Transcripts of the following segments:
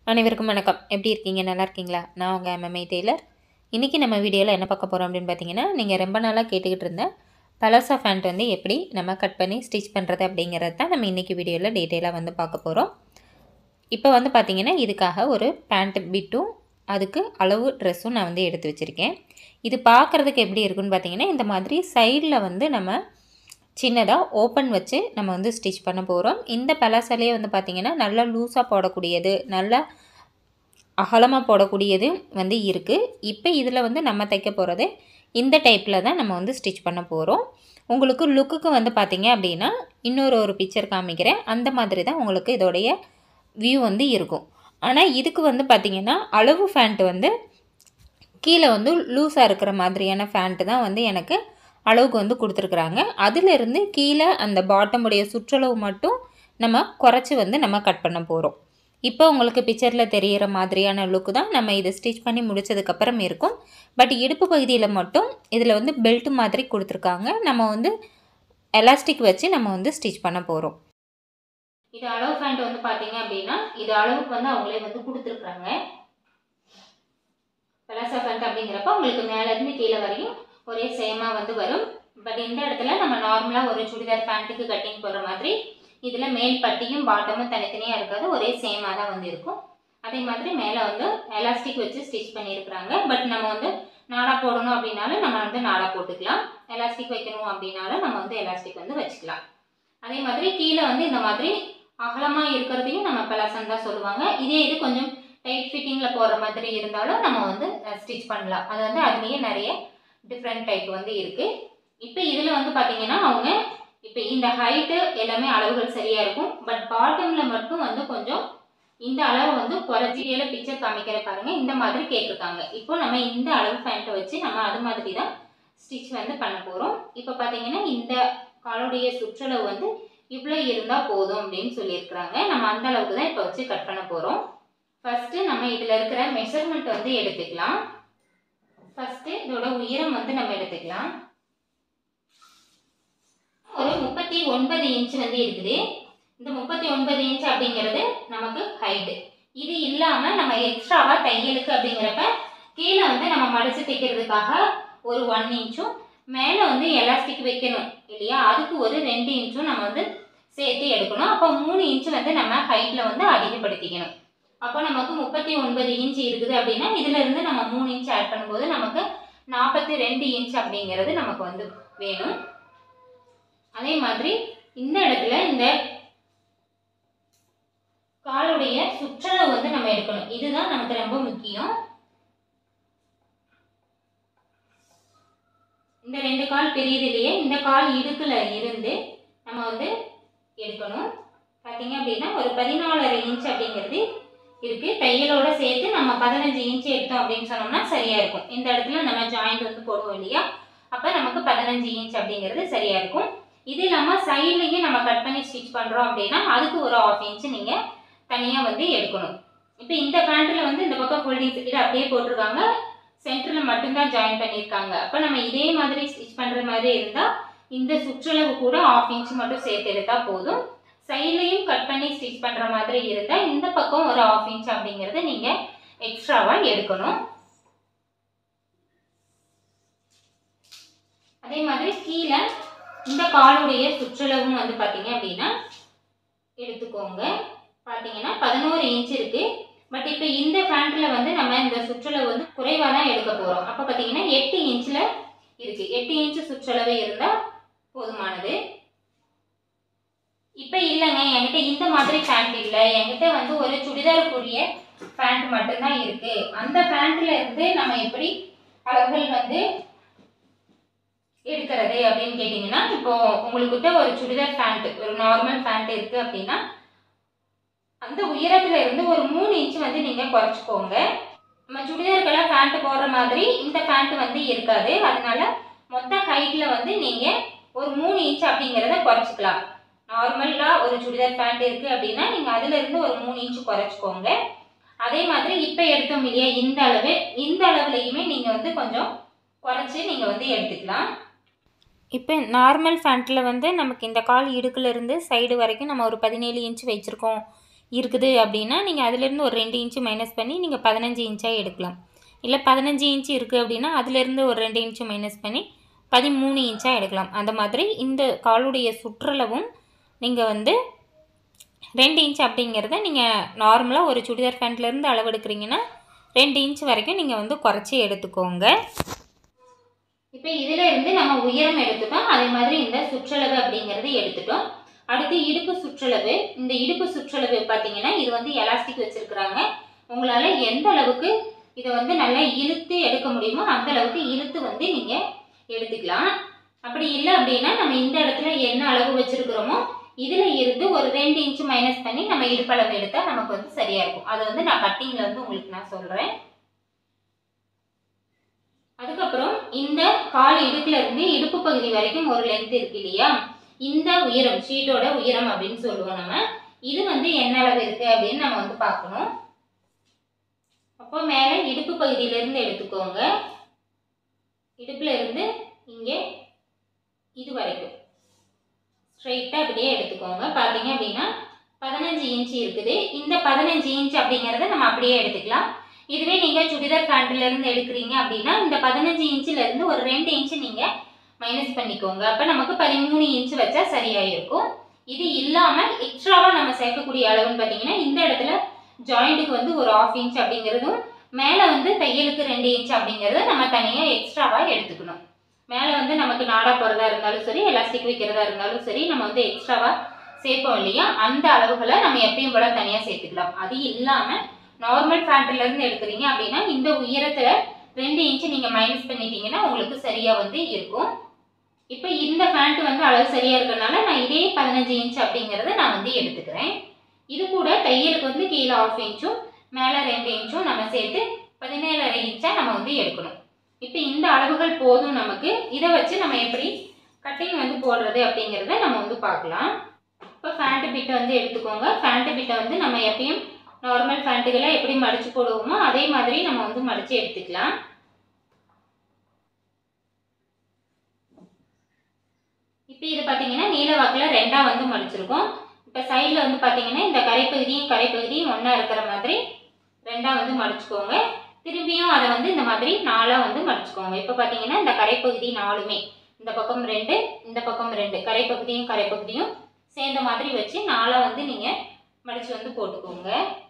அனைவருக்கும் வணக்கம் எப்படி இருக்கீங்க நல்லா இருக்கீங்களா நான் உங்கள் எம்எம்ஐ டெய்லர் இன்றைக்கி நம்ம வீடியோவில் என்ன பார்க்க போகிறோம் அப்படின்னு பார்த்தீங்கன்னா நீங்கள் ரொம்ப நாளாக கேட்டுக்கிட்டு இருந்த பலோசா ஃபேண்ட் வந்து எப்படி நம்ம கட் பண்ணி ஸ்டிச் பண்ணுறது அப்படிங்கிறது தான் நம்ம இன்றைக்கி வீடியோவில் டீட்டெயிலாக வந்து பார்க்க போகிறோம் இப்போ வந்து பார்த்திங்கன்னா இதுக்காக ஒரு பேண்ட் பிட்டும் அதுக்கு அளவு ட்ரெஸ்ஸும் நான் வந்து எடுத்து வச்சுருக்கேன் இது பார்க்குறதுக்கு எப்படி இருக்குன்னு பார்த்தீங்கன்னா இந்த மாதிரி சைடில் வந்து நம்ம சின்னதாக ஓப்பன் வச்சு நம்ம வந்து ஸ்டிச் பண்ண போகிறோம் இந்த பலாசாலையே வந்து பார்த்திங்கன்னா நல்லா லூஸாக போடக்கூடியது நல்லா அகலமாக போடக்கூடியது வந்து இருக்குது இப்போ இதில் வந்து நம்ம தைக்க போகிறது இந்த டைப்பில் தான் நம்ம வந்து ஸ்டிச் பண்ண போகிறோம் உங்களுக்கு லுக்குக்கு வந்து பார்த்திங்க அப்படின்னா இன்னொரு ஒரு பிக்சர் காமிக்கிறேன் அந்த மாதிரி தான் உங்களுக்கு இதோடைய வியூ வந்து இருக்கும் ஆனால் இதுக்கு வந்து பார்த்திங்கன்னா அளவு ஃபேண்ட்டு வந்து கீழே வந்து லூஸாக இருக்கிற மாதிரியான ஃபேண்ட்டு தான் வந்து எனக்கு அளவுக்கு வந்து கொடுத்துருக்குறாங்க அதிலிருந்து கீழே அந்த பாட்டமுடைய சுற்றளவு மட்டும் நம்ம குறைச்சி வந்து நம்ம கட் பண்ண போகிறோம் இப்போ உங்களுக்கு பிக்சரில் தெரிகிற மாதிரியான லுக்கு தான் நம்ம இதை ஸ்டிச் பண்ணி முடித்ததுக்கப்புறம் இருக்கும் பட் இடுப்பு பகுதியில் மட்டும் இதில் வந்து பெல்ட் மாதிரி கொடுத்துருக்காங்க நம்ம வந்து எலாஸ்டிக் வச்சு நம்ம வந்து ஸ்டிச் பண்ண போகிறோம் இது அளவு ஃபேண்ட் வந்து பார்த்தீங்க அப்படின்னா இது அளவுக்கு வந்து அவங்களே வந்து கொடுத்துருக்குறாங்க பலாசா ஃபேண்ட் அப்படிங்கிறப்ப உங்களுக்கு மேலேருந்து கீழே வரையும் ஒரே சேமாக வந்து வரும் பட் இந்த இடத்துல நம்ம நார்மலாக ஒரு சுடிதார் பேண்ட்டுக்கு கட்டிங் போடுற மாதிரி இதில் மேல் பட்டியும் பாட்டமும் தனித்தனியாக இருக்காது ஒரே சேமாக தான் வந்து இருக்கும் அதே மாதிரி மேலே வந்து எலாஸ்டிக் வச்சு ஸ்டிச் பண்ணியிருக்கிறாங்க பட் நம்ம வந்து நாடா போடணும் அப்படின்னாலும் நம்ம வந்து நாடா போட்டுக்கலாம் எலாஸ்டிக் வைக்கணும் அப்படின்னாலும் நம்ம வந்து எலாஸ்டிக் வந்து வச்சுக்கலாம் அதே மாதிரி கீழே வந்து இந்த மாதிரி அகலமாக இருக்கிறதையும் நம்ம பலாசன் தான் சொல்லுவாங்க இதே இது கொஞ்சம் டைட் ஃபிட்டிங்கில் போடுற மாதிரி இருந்தாலும் நம்ம வந்து ஸ்டிச் பண்ணலாம் அது வந்து அதுலேயே நிறைய டிஃப்ரெண்ட் டைப் வந்து இருக்குது இப்போ இதில் வந்து பார்த்தீங்கன்னா அவங்க இப்போ இந்த ஹைட்டு எல்லாமே அளவுகள் சரியாக இருக்கும் பட் பாட்டமில் மட்டும் வந்து கொஞ்சம் இந்த அளவு வந்து குறைச்சி இதில் பிக்சர் காமிக்கிற பாருங்க இந்த மாதிரி கேட்டிருக்காங்க இப்போ நம்ம இந்த அளவு ஃபேண்ட்டை வச்சு நம்ம அது மாதிரி தான் ஸ்டிச் வந்து பண்ண போகிறோம் இப்போ பார்த்தீங்கன்னா இந்த காலுடைய சுற்றளவு வந்து இவ்வளோ இருந்தால் போதும் அப்படின்னு சொல்லியிருக்கிறாங்க நம்ம அந்த அளவுக்கு தான் இப்போ வச்சு கட் பண்ண போகிறோம் ஃபஸ்ட்டு நம்ம இதில் இருக்கிற மெஷர்மெண்ட் வந்து எடுத்துக்கலாம் ஃபஸ்ட்டு இதோட உயரம் வந்து நம்ம எடுத்துக்கலாம் ஒரு முப்பத்தி ஒன்பது இன்ச் வந்து இருக்குது இந்த முப்பத்தி ஒன்பது இன்ச் அப்படிங்கிறது நமக்கு ஹைட்டு இது இல்லாமல் நம்ம எக்ஸ்ட்ராவாக தையலுக்கு அப்படிங்கிறப்ப கீழே வந்து நம்ம மடித்து தைக்கிறதுக்காக ஒரு ஒன் இன்ச்சும் மேலே வந்து எலாஸ்டிக் வைக்கணும் இல்லையா அதுக்கு ஒரு ரெண்டு இன்ச்சும் நம்ம வந்து சேர்த்து எடுக்கணும் அப்போ மூணு இன்ச்சு வந்து நம்ம ஹைட்டில் வந்து அதிகப்படுத்திக்கணும் அப்போ நமக்கு முப்பத்தி ஒன்பது இன்ச் இருக்குது அப்படின்னா இதுல இருந்து நம்ம மூணு இன்ச் ஆட் பண்ணும்போது நமக்கு நாற்பத்தி ரெண்டு இன்ச் அப்படிங்கிறது நமக்கு வந்து வேணும் அதே மாதிரி இந்த இடத்துல இந்த காலுடைய சுற்றளவு வந்து நம்ம எடுக்கணும் இதுதான் நமக்கு ரொம்ப முக்கியம் இந்த ரெண்டு கால் பெரியதுலேயே இந்த கால் இடுக்குல இருந்து நம்ம வந்து எடுக்கணும் பார்த்தீங்க அப்படின்னா ஒரு பதினாலரை இன்ச் அப்படிங்கிறது இருக்கு தையலோட சேர்த்து நம்ம பதினஞ்சு இன்ச் எடுத்தோம் அப்படின்னு சொன்னோம்னா சரியா இருக்கும் இந்த இடத்துல நம்ம ஜாயிண்ட் வந்து போடுவோம் இல்லையா அப்போ நமக்கு பதினஞ்சு இன்ச் அப்படிங்கிறது சரியா இருக்கும் இது இல்லாமல் சைட்லையும் நம்ம கட் பண்ணி ஸ்டிச் பண்ணுறோம் அப்படின்னா அதுக்கு ஒரு ஆஃப் இன்ச் நீங்கள் தனியாக வந்து எடுக்கணும் இப்போ இந்த பேண்ட்டில் வந்து இந்த பக்கம் ஃபோல்டிங் கிட்ட அப்படியே போட்டிருக்காங்க சென்டரில் மட்டும்தான் ஜாயின் பண்ணியிருக்காங்க அப்போ நம்ம இதே மாதிரி ஸ்டிச் பண்ணுற மாதிரி இருந்தால் இந்த சுற்றளவு கூட ஆஃப் இன்ச் மட்டும் சேர்த்து எடுத்தால் போதும் சைட்லையும் கட் பண்ணி ஸ்டிச் பண்ணுற மாதிரி இருந்தால் இந்த பக்கம் ஒரு ஆஃப் இன்ச் அப்படிங்கிறத நீங்கள் எக்ஸ்ட்ராவாக எடுக்கணும் அதே மாதிரி கீழே இந்த காலுடைய சுற்றளவும் வந்து பார்த்தீங்க அப்படின்னா எடுத்துக்கோங்க பார்த்தீங்கன்னா பதினோரு இன்ச் இருக்குது பட் இப்போ இந்த ஃபேண்ட்டில் வந்து நம்ம இந்த சுற்றளவு வந்து குறைவாக தான் எடுக்க போகிறோம் அப்போ பார்த்தீங்கன்னா எட்டு இன்ச்சில் இருக்குது எட்டு இன்ச்சு சுற்றளவு இருந்தால் போதுமானது இப்போ இல்லைங்க என்கிட்ட இந்த மாதிரி பேண்ட் இல்லை என்கிட்ட வந்து ஒரு சுடிதாருக்குரிய பேண்ட் மட்டும்தான் இருக்கு அந்த பேண்ட்ல இருந்து நம்ம எப்படி அளவுகள் வந்து எடுக்கிறது அப்படின்னு கேட்டிங்கன்னா இப்போ உங்கள்கிட்ட ஒரு சுடிதார் பேண்ட் ஒரு நார்மல் பேண்ட் இருக்கு அப்படின்னா அந்த உயரத்துல இருந்து ஒரு மூணு இன்ச் வந்து நீங்கள் குறைச்சிக்கோங்க நம்ம சுடிதாருக்கெல்லாம் பேண்ட் போடுற மாதிரி இந்த பேண்ட் வந்து இருக்காது அதனால மொத்த ஹைட்டில் வந்து நீங்கள் ஒரு மூணு இன்ச் அப்படிங்கிறத குறைச்சிக்கலாம் நார்மலாக ஒரு சுடிதார் பேண்ட் இருக்குது அப்படின்னா நீங்கள் அதிலிருந்து ஒரு மூணு இன்ச் குறைச்சிக்கோங்க அதே மாதிரி இப்போ எடுத்தோம் இல்லையா இந்த அளவு இந்த அளவுலையுமே நீங்கள் வந்து கொஞ்சம் குறைச்சி நீங்கள் வந்து எடுத்துக்கலாம் இப்போ நார்மல் ஃபேண்ட்டில் வந்து நமக்கு இந்த கால் இடுக்குலேருந்து சைடு வரைக்கும் நம்ம ஒரு பதினேழு இன்ச் வச்சுருக்கோம் இருக்குது அப்படின்னா நீங்கள் அதுலேருந்து ஒரு ரெண்டு இன்ச்சு மைனஸ் பண்ணி நீங்கள் பதினஞ்சு இன்ச்சாக எடுக்கலாம் இல்லை பதினஞ்சு இன்ச்சு இருக்குது அப்படின்னா அதுலேருந்து ஒரு ரெண்டு இன்ச்சு மைனஸ் பண்ணி பதிமூணு இன்ச்சாக எடுக்கலாம் அந்த மாதிரி இந்த காலுடைய சுற்றளவும் நீங்கள் வந்து ரெண்டு இன்ச் அப்படிங்கிறத நீங்கள் நார்மலாக ஒரு சுடிதார் பேண்ட்லேருந்து அளவு எடுக்கிறீங்கன்னா ரெண்டு இன்ச் வரைக்கும் நீங்கள் வந்து குறைச்சி எடுத்துக்கோங்க இப்போ இதில் இருந்து நம்ம உயரம் எடுத்துட்டோம் அதே மாதிரி இந்த சுற்றளவு அப்படிங்கிறது எடுத்துட்டோம் அடுத்து இடுப்பு சுற்றளவு இந்த இடுப்பு சுற்றளவு பார்த்தீங்கன்னா இது வந்து எலாஸ்டிக் வச்சுருக்குறாங்க உங்களால் எந்த அளவுக்கு இதை வந்து நல்லா இழுத்து எடுக்க முடியுமோ அந்த அளவுக்கு இழுத்து வந்து நீங்கள் எடுத்துக்கலாம் அப்படி இல்லை அப்படின்னா நம்ம இந்த இடத்துல என்ன அளவு வச்சுருக்குறோமோ இதில் இருந்து ஒரு ரெண்டு இன்ச்சு மைனஸ் பண்ணி நம்ம இடுப்பளவு எடுத்தால் நமக்கு வந்து சரியாக இருக்கும் அதை வந்து நான் கட்டிங்கில் வந்து உங்களுக்கு நான் சொல்கிறேன் அதுக்கப்புறம் இந்த கால் இடுக்குல இருந்து இடுப்பு பகுதி வரைக்கும் ஒரு லென்த் இருக்கு இல்லையா இந்த உயரம் ஷீட்டோட உயரம் அப்படின்னு சொல்லுவோம் நம்ம இது வந்து என்ன அளவு இருக்கு அப்படின்னு நம்ம வந்து பார்க்கணும் அப்போ மேலே இடுப்பு பகுதியிலேருந்து எடுத்துக்கோங்க இடுப்புல இருந்து இங்கே இது வரைக்கும் ஸ்ட்ரைட்டாக அப்படியே எடுத்துக்கோங்க பார்த்தீங்க அப்படின்னா பதினஞ்சு இன்ச்சு இருக்குது இந்த பதினஞ்சு இன்ச் அப்படிங்கிறத நம்ம அப்படியே எடுத்துக்கலாம் இதுவே நீங்கள் சுடிதார் பேண்ட்ல இருந்து எடுக்கிறீங்க அப்படின்னா இந்த பதினஞ்சு இன்ச்சில் இருந்து ஒரு ரெண்டு இன்ச்சு நீங்கள் மைனஸ் பண்ணிக்கோங்க அப்போ நமக்கு பதிமூணு இன்ச் வச்சா சரியாக இருக்கும் இது இல்லாமல் எக்ஸ்ட்ராவாக நம்ம சேர்க்கக்கூடிய அளவுன்னு பார்த்தீங்கன்னா இந்த இடத்துல ஜாயிண்ட்டுக்கு வந்து ஒரு ஆஃப் இன்ச் அப்படிங்கிறதும் மேலே வந்து தையலுக்கு ரெண்டு இன்ச் அப்படிங்கிறத நம்ம தனியாக எக்ஸ்ட்ராவாக எடுத்துக்கணும் மேலே வந்து நமக்கு நாடா போகிறதா இருந்தாலும் சரி எலாஸ்டிக் வைக்கிறதா இருந்தாலும் சரி நம்ம வந்து எக்ஸ்ட்ராவாக சேர்ப்போம் இல்லையா அந்த அளவுகளை நம்ம எப்பயும் போல தனியாக சேர்த்துக்கலாம் அது இல்லாமல் நார்மல் ஃபேண்ட்லேருந்து எடுக்கிறீங்க அப்படின்னா இந்த உயரத்தில் ரெண்டு இன்ச்சு நீங்கள் மைனஸ் பண்ணிட்டீங்கன்னா உங்களுக்கு சரியாக வந்து இருக்கும் இப்போ இந்த ஃபேண்ட் வந்து அளவு சரியாக இருக்கிறதுனால நான் இதே பதினஞ்சு இன்ச் அப்படிங்கிறத நான் வந்து எடுத்துக்கிறேன் இது கூட தையலுக்கு வந்து கீழே ஆஃப் இன்ச்சும் மேலே ரெண்டு இன்ச்சும் நம்ம சேர்த்து பதினேழரை இன்ச்சாக நம்ம வந்து எடுக்கணும் இப்போ இந்த அளவுகள் போதும் நமக்கு இதை வச்சு நம்ம எப்படி கட்டிங் வந்து போடுறது அப்படிங்கிறத நம்ம வந்து பார்க்கலாம் இப்போ ஃபேண்ட்டு பிட்டை வந்து எடுத்துக்கோங்க ஃபேண்ட்டு பிட்டை வந்து நம்ம எப்பயும் நார்மல் ஃபேண்ட்டுகளை எப்படி மடித்து போடுவோமோ அதே மாதிரி நம்ம வந்து மடித்து எடுத்துக்கலாம் இப்போ இது பார்த்தீங்கன்னா நீல வாக்கில் ரெண்டாக வந்து மடிச்சிருக்கோம் இப்போ சைடில் வந்து பார்த்தீங்கன்னா இந்த கரைப்பகுதியும் கரைப்பகுதியும் ஒன்றா இருக்கிற மாதிரி ரெண்டாக வந்து மடிச்சுக்கோங்க திரும்பியும் அதை வந்து இந்த மாதிரி நாலாக வந்து மடிச்சுக்கோங்க இப்போ பார்த்தீங்கன்னா இந்த கரைப்பகுதி நாலுமே இந்த பக்கம் ரெண்டு இந்த பக்கம் ரெண்டு கரைப்பகுதியும் கரைப்பகுதியும் சேர்ந்த மாதிரி வச்சு நாலாக வந்து நீங்கள் மடித்து வந்து போட்டுக்கோங்க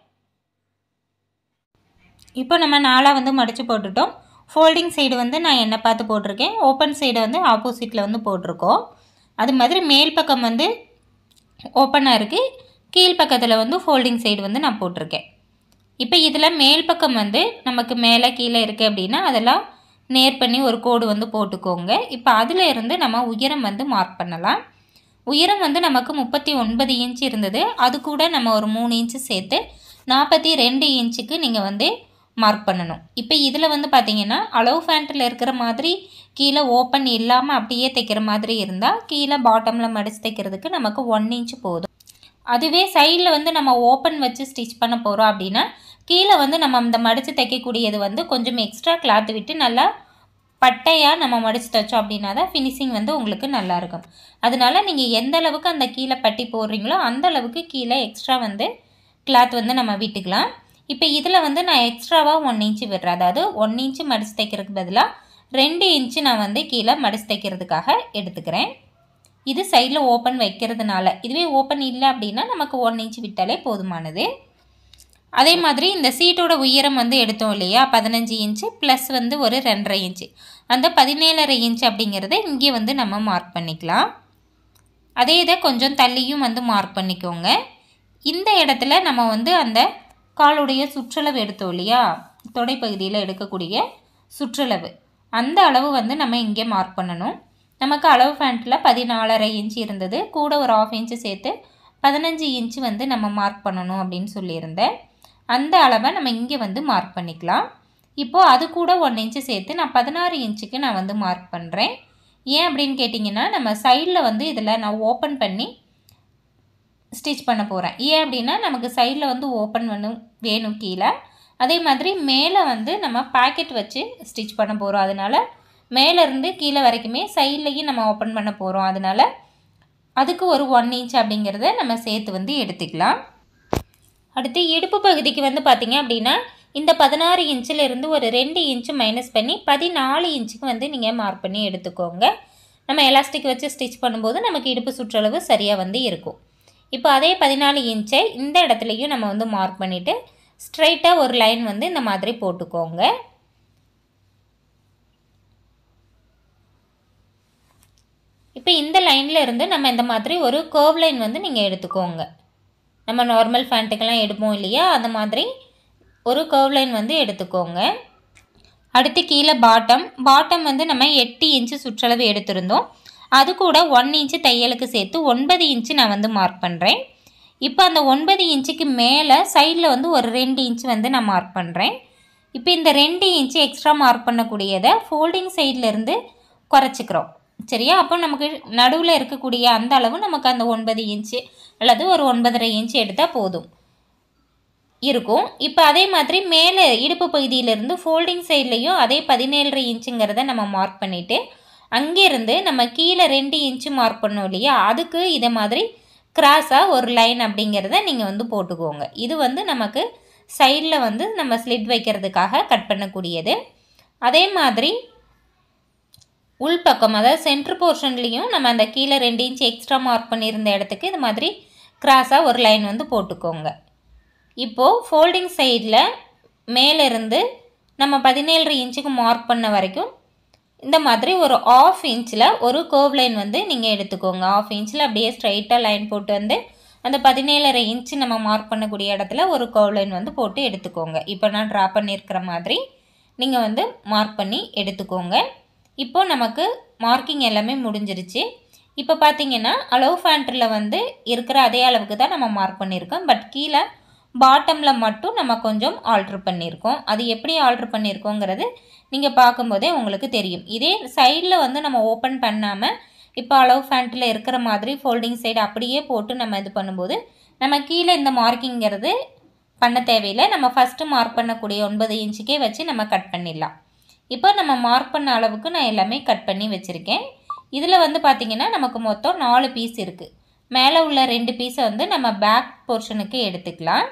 இப்போ நம்ம நாலாக வந்து மடித்து போட்டுட்டோம் ஃபோல்டிங் சைடு வந்து நான் என்ன பார்த்து போட்டிருக்கேன் ஓப்பன் சைடு வந்து ஆப்போசிட்டில் வந்து போட்டிருக்கோம் அது மாதிரி மேல் பக்கம் வந்து ஓப்பனாக இருக்குது கீழ் பக்கத்தில் வந்து ஃபோல்டிங் சைடு வந்து நான் போட்டிருக்கேன் இப்போ இதில் மேல் பக்கம் வந்து நமக்கு மேலே கீழே இருக்குது அப்படின்னா அதெல்லாம் நேர் பண்ணி ஒரு கோடு வந்து போட்டுக்கோங்க இப்போ அதில் இருந்து நம்ம உயரம் வந்து மார்க் பண்ணலாம் உயரம் வந்து நமக்கு முப்பத்தி ஒன்பது இன்ச் இருந்தது அது கூட நம்ம ஒரு மூணு இன்ச்சு சேர்த்து நாற்பத்தி ரெண்டு இன்ச்சுக்கு நீங்கள் வந்து மார்க் பண்ணணும் இப்போ இதில் வந்து பார்த்தீங்கன்னா அளவு ஃபேண்ட்டில் இருக்கிற மாதிரி கீழே ஓப்பன் இல்லாமல் அப்படியே தைக்கிற மாதிரி இருந்தால் கீழே பாட்டமில் மடித்து தைக்கிறதுக்கு நமக்கு ஒன் இன்ச் போதும் அதுவே சைடில் வந்து நம்ம ஓப்பன் வச்சு ஸ்டிச் பண்ண போகிறோம் அப்படின்னா கீழே வந்து நம்ம இந்த மடித்து தைக்கக்கூடியது வந்து கொஞ்சம் எக்ஸ்ட்ரா கிளாத் விட்டு நல்லா பட்டையாக நம்ம மடித்து தைச்சோம் அப்படின்னா தான் ஃபினிஷிங் வந்து உங்களுக்கு நல்லாயிருக்கும் அதனால நீங்கள் எந்த அளவுக்கு அந்த கீழே பட்டி போடுறீங்களோ அந்த அளவுக்கு கீழே எக்ஸ்ட்ரா வந்து கிளாத் வந்து நம்ம விட்டுக்கலாம் இப்போ இதில் வந்து நான் எக்ஸ்ட்ராவாக ஒன் இன்ச்சு விடுறேன் அதாவது ஒன் இன்ச்சு மடித்து தைக்கிறதுக்கு பதிலாக ரெண்டு இன்ச்சு நான் வந்து கீழே மடித்து தைக்கிறதுக்காக எடுத்துக்கிறேன் இது சைடில் ஓப்பன் வைக்கிறதுனால இதுவே ஓப்பன் இல்லை அப்படின்னா நமக்கு ஒன் இன்ச் விட்டாலே போதுமானது அதே மாதிரி இந்த சீட்டோட உயரம் வந்து எடுத்தோம் இல்லையா பதினஞ்சு இன்ச்சு ப்ளஸ் வந்து ஒரு ரெண்டரை இன்ச்சு அந்த பதினேழரை இன்ச் அப்படிங்கிறத இங்கே வந்து நம்ம மார்க் பண்ணிக்கலாம் அதே இதை கொஞ்சம் தள்ளியும் வந்து மார்க் பண்ணிக்கோங்க இந்த இடத்துல நம்ம வந்து அந்த காலுடைய சுற்றளவு எடுத்தோம் இல்லையா தொடைப்பகுதியில் எடுக்கக்கூடிய சுற்றளவு அந்த அளவு வந்து நம்ம இங்கே மார்க் பண்ணணும் நமக்கு அளவு ஃபேண்ட்டில் பதினாலரை இன்ச் இருந்தது கூட ஒரு ஆஃப் இன்ச்சு சேர்த்து பதினஞ்சு இன்ச்சு வந்து நம்ம மார்க் பண்ணணும் அப்படின்னு சொல்லியிருந்தேன் அந்த அளவை நம்ம இங்கே வந்து மார்க் பண்ணிக்கலாம் இப்போது அது கூட ஒன் இன்ச்சு சேர்த்து நான் பதினாறு இன்ச்சுக்கு நான் வந்து மார்க் பண்ணுறேன் ஏன் அப்படின்னு கேட்டிங்கன்னா நம்ம சைடில் வந்து இதில் நான் ஓப்பன் பண்ணி ஸ்டிச் பண்ண போகிறேன் ஏன் அப்படின்னா நமக்கு சைடில் வந்து ஓப்பன் பண்ணும் வேணும் கீழே அதே மாதிரி மேலே வந்து நம்ம பாக்கெட் வச்சு ஸ்டிச் பண்ண போகிறோம் அதனால் மேலேருந்து கீழே வரைக்குமே சைட்லேயும் நம்ம ஓப்பன் பண்ண போகிறோம் அதனால் அதுக்கு ஒரு ஒன் இன்ச் அப்படிங்கிறத நம்ம சேர்த்து வந்து எடுத்துக்கலாம் அடுத்து இடுப்பு பகுதிக்கு வந்து பார்த்தீங்க அப்படின்னா இந்த பதினாறு இன்ச்சில் இருந்து ஒரு ரெண்டு இன்ச்சு மைனஸ் பண்ணி பதினாலு இன்ச்சுக்கு வந்து நீங்கள் மார்க் பண்ணி எடுத்துக்கோங்க நம்ம எலாஸ்டிக் வச்சு ஸ்டிச் பண்ணும்போது நமக்கு இடுப்பு சுற்றளவு சரியாக வந்து இருக்கும் இப்போ அதே பதினாலு இன்ச்சை இந்த இடத்துலையும் நம்ம வந்து மார்க் பண்ணிவிட்டு ஸ்ட்ரைட்டாக ஒரு லைன் வந்து இந்த மாதிரி போட்டுக்கோங்க இப்போ இந்த லைனில் இருந்து நம்ம இந்த மாதிரி ஒரு கர்வ் லைன் வந்து நீங்கள் எடுத்துக்கோங்க நம்ம நார்மல் ஃபேண்ட்டுக்கெல்லாம் எடுப்போம் இல்லையா அந்த மாதிரி ஒரு கர்வ் லைன் வந்து எடுத்துக்கோங்க அடுத்து கீழே பாட்டம் பாட்டம் வந்து நம்ம எட்டு இன்ச்சு சுற்றளவு எடுத்திருந்தோம் அது கூட ஒன் இன்ச்சு தையலுக்கு சேர்த்து ஒன்பது இன்ச்சு நான் வந்து மார்க் பண்ணுறேன் இப்போ அந்த ஒன்பது இன்ச்சுக்கு மேலே சைடில் வந்து ஒரு ரெண்டு இன்ச்சு வந்து நான் மார்க் பண்ணுறேன் இப்போ இந்த ரெண்டு இன்ச்சு எக்ஸ்ட்ரா மார்க் பண்ணக்கூடியதை ஃபோல்டிங் சைட்லேருந்து குறைச்சிக்கிறோம் சரியா அப்போ நமக்கு நடுவில் இருக்கக்கூடிய அந்த அளவு நமக்கு அந்த ஒன்பது இன்ச்சு அல்லது ஒரு ஒன்பதரை இன்ச்சு எடுத்தால் போதும் இருக்கும் இப்போ அதே மாதிரி மேலே இடுப்பு பகுதியிலேருந்து ஃபோல்டிங் சைட்லேயும் அதே பதினேழரை இன்ச்சுங்கிறத நம்ம மார்க் பண்ணிவிட்டு அங்கேருந்து நம்ம கீழே ரெண்டு இன்ச்சு மார்க் பண்ணோம் இல்லையா அதுக்கு இதை மாதிரி கிராஸாக ஒரு லைன் அப்படிங்கிறத நீங்கள் வந்து போட்டுக்கோங்க இது வந்து நமக்கு சைடில் வந்து நம்ம ஸ்லிட் வைக்கிறதுக்காக கட் பண்ணக்கூடியது அதே மாதிரி உள்பக்கம் அதாவது சென்ட்ரு போர்ஷன்லேயும் நம்ம அந்த கீழே ரெண்டு இன்ச் எக்ஸ்ட்ரா மார்க் பண்ணியிருந்த இடத்துக்கு இது மாதிரி கிராஸாக ஒரு லைன் வந்து போட்டுக்கோங்க இப்போது ஃபோல்டிங் சைடில் மேலேருந்து நம்ம பதினேழு இன்ச்சுக்கு மார்க் பண்ண வரைக்கும் இந்த மாதிரி ஒரு ஆஃப் இன்ச்சில் ஒரு கர்வ் லைன் வந்து நீங்கள் எடுத்துக்கோங்க ஆஃப் இன்ச்சில் அப்படியே ஸ்ட்ரைட்டாக லைன் போட்டு வந்து அந்த பதினேழரை இன்ச்சு நம்ம மார்க் பண்ணக்கூடிய இடத்துல ஒரு கர்வ் லைன் வந்து போட்டு எடுத்துக்கோங்க இப்போ நான் ட்ரா பண்ணியிருக்கிற மாதிரி நீங்கள் வந்து மார்க் பண்ணி எடுத்துக்கோங்க இப்போ நமக்கு மார்க்கிங் எல்லாமே முடிஞ்சிருச்சு இப்போ பார்த்தீங்கன்னா அளவு ஃபேண்ட்ரில் வந்து இருக்கிற அதே அளவுக்கு தான் நம்ம மார்க் பண்ணியிருக்கோம் பட் கீழே பாட்டமில் மட்டும் நம்ம கொஞ்சம் ஆல்ட்ரு பண்ணியிருக்கோம் அது எப்படி ஆல்ட்ரு பண்ணியிருக்கோங்கிறது நீங்கள் பார்க்கும்போதே உங்களுக்கு தெரியும் இதே சைடில் வந்து நம்ம ஓப்பன் பண்ணாமல் இப்போ அளவு ஃபேண்ட்டில் இருக்கிற மாதிரி ஃபோல்டிங் சைடு அப்படியே போட்டு நம்ம இது பண்ணும்போது நம்ம கீழே இந்த மார்க்கிங்கிறது பண்ண தேவையில்லை நம்ம ஃபஸ்ட்டு மார்க் பண்ணக்கூடிய ஒன்பது இன்ச்சுக்கே வச்சு நம்ம கட் பண்ணிடலாம் இப்போ நம்ம மார்க் பண்ண அளவுக்கு நான் எல்லாமே கட் பண்ணி வச்சுருக்கேன் இதில் வந்து பார்த்திங்கன்னா நமக்கு மொத்தம் நாலு பீஸ் இருக்குது மேலே உள்ள ரெண்டு பீஸை வந்து நம்ம பேக் போர்ஷனுக்கு எடுத்துக்கலாம்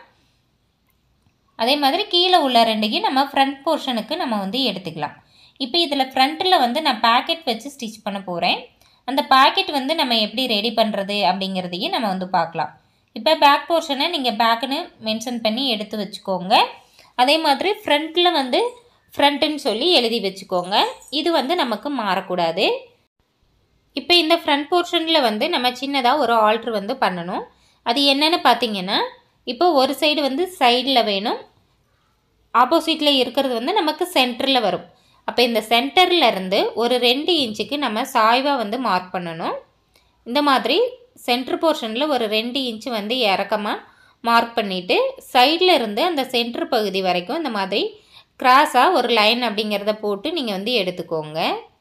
அதே மாதிரி கீழே உள்ள ரெண்டையும் நம்ம ஃப்ரண்ட் போர்ஷனுக்கு நம்ம வந்து எடுத்துக்கலாம் இப்போ இதில் ஃப்ரண்ட்டில் வந்து நான் பேக்கெட் வச்சு ஸ்டிச் பண்ண போகிறேன் அந்த பேக்கெட் வந்து நம்ம எப்படி ரெடி பண்ணுறது அப்படிங்கிறதையும் நம்ம வந்து பார்க்கலாம் இப்போ பேக் போர்ஷனை நீங்கள் பேக்குன்னு மென்ஷன் பண்ணி எடுத்து வச்சுக்கோங்க அதே மாதிரி ஃப்ரண்ட்டில் வந்து ஃப்ரண்ட்டுன்னு சொல்லி எழுதி வச்சுக்கோங்க இது வந்து நமக்கு மாறக்கூடாது இப்போ இந்த ஃப்ரண்ட் போர்ஷனில் வந்து நம்ம சின்னதாக ஒரு ஆல்ட்ரு வந்து பண்ணணும் அது என்னென்னு பார்த்தீங்கன்னா இப்போ ஒரு சைடு வந்து சைடில் வேணும் ஆப்போசிட்டில் இருக்கிறது வந்து நமக்கு சென்டரில் வரும் அப்போ இந்த சென்டரில் இருந்து ஒரு ரெண்டு இன்ச்சுக்கு நம்ம சாய்வாக வந்து மார்க் பண்ணணும் இந்த மாதிரி சென்டர் போர்ஷனில் ஒரு ரெண்டு இன்ச்சு வந்து இறக்கமாக மார்க் பண்ணிவிட்டு சைடில் இருந்து அந்த சென்டர் பகுதி வரைக்கும் இந்த மாதிரி கிராஸாக ஒரு லைன் அப்படிங்கிறத போட்டு நீங்கள் வந்து எடுத்துக்கோங்க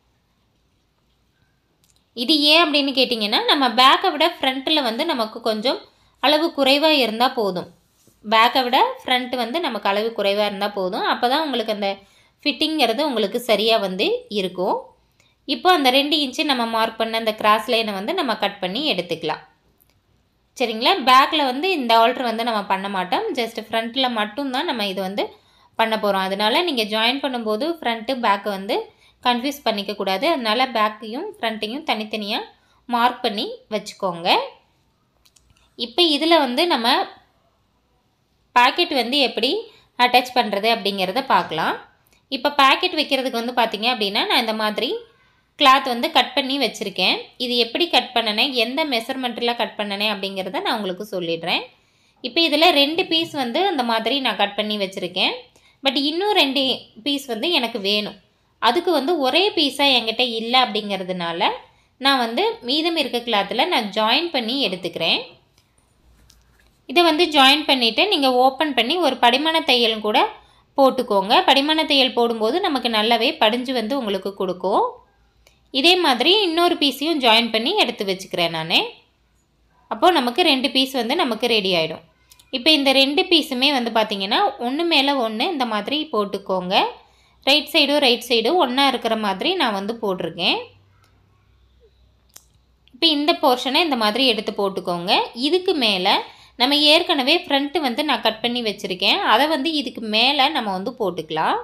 இது ஏன் அப்படின்னு கேட்டிங்கன்னா நம்ம பேக்கை விட ஃப்ரண்ட்டில் வந்து நமக்கு கொஞ்சம் அளவு குறைவாக இருந்தால் போதும் பேக்கை விட ஃப்ரண்ட் வந்து நமக்கு அளவு குறைவாக இருந்தால் போதும் அப்போ தான் உங்களுக்கு அந்த ஃபிட்டிங்கிறது உங்களுக்கு சரியாக வந்து இருக்கும் இப்போ அந்த ரெண்டு இன்ச்சு நம்ம மார்க் பண்ண அந்த கிராஸ் லைனை வந்து நம்ம கட் பண்ணி எடுத்துக்கலாம் சரிங்களா பேக்கில் வந்து இந்த ஆல்ட்ரு வந்து நம்ம பண்ண மாட்டோம் ஜஸ்ட் ஃப்ரண்ட்டில் மட்டும்தான் நம்ம இது வந்து பண்ண போகிறோம் அதனால் நீங்கள் ஜாயின் பண்ணும்போது ஃப்ரண்ட்டு பேக்கு வந்து கன்ஃபியூஸ் பண்ணிக்கக்கூடாது அதனால் பேக்கையும் ஃப்ரண்ட்டையும் தனித்தனியாக மார்க் பண்ணி வச்சுக்கோங்க இப்போ இதில் வந்து நம்ம பாக்கெட் வந்து எப்படி அட்டாச் பண்ணுறது அப்படிங்கிறத பார்க்கலாம் இப்போ பாக்கெட் வைக்கிறதுக்கு வந்து பார்த்தீங்க அப்படின்னா நான் இந்த மாதிரி கிளாத் வந்து கட் பண்ணி வச்சுருக்கேன் இது எப்படி கட் பண்ணனேன் எந்த மெஷர்மெண்ட்டில் கட் பண்ணனேன் அப்படிங்கிறத நான் உங்களுக்கு சொல்லிடுறேன் இப்போ இதில் ரெண்டு பீஸ் வந்து அந்த மாதிரி நான் கட் பண்ணி வச்சுருக்கேன் பட் இன்னும் ரெண்டு பீஸ் வந்து எனக்கு வேணும் அதுக்கு வந்து ஒரே பீஸாக என்கிட்ட இல்லை அப்படிங்கிறதுனால நான் வந்து மீதம் இருக்க கிளாத்தில் நான் ஜாயின் பண்ணி எடுத்துக்கிறேன் இதை வந்து ஜாயின் பண்ணிவிட்டு நீங்கள் ஓப்பன் பண்ணி ஒரு படிமான தையல் கூட போட்டுக்கோங்க படிமான தையல் போடும்போது நமக்கு நல்லாவே படிஞ்சு வந்து உங்களுக்கு கொடுக்கும் இதே மாதிரி இன்னொரு பீஸையும் ஜாயின் பண்ணி எடுத்து வச்சுக்கிறேன் நான் அப்போது நமக்கு ரெண்டு பீஸ் வந்து நமக்கு ரெடி ஆகிடும் இப்போ இந்த ரெண்டு பீஸுமே வந்து பார்த்திங்கன்னா ஒன்று மேலே ஒன்று இந்த மாதிரி போட்டுக்கோங்க ரைட் சைடும் ரைட் சைடும் ஒன்றா இருக்கிற மாதிரி நான் வந்து போட்டிருக்கேன் இப்போ இந்த போர்ஷனை இந்த மாதிரி எடுத்து போட்டுக்கோங்க இதுக்கு மேலே நம்ம ஏற்கனவே ஃப்ரண்ட்டு வந்து நான் கட் பண்ணி வச்சுருக்கேன் அதை வந்து இதுக்கு மேலே நம்ம வந்து போட்டுக்கலாம்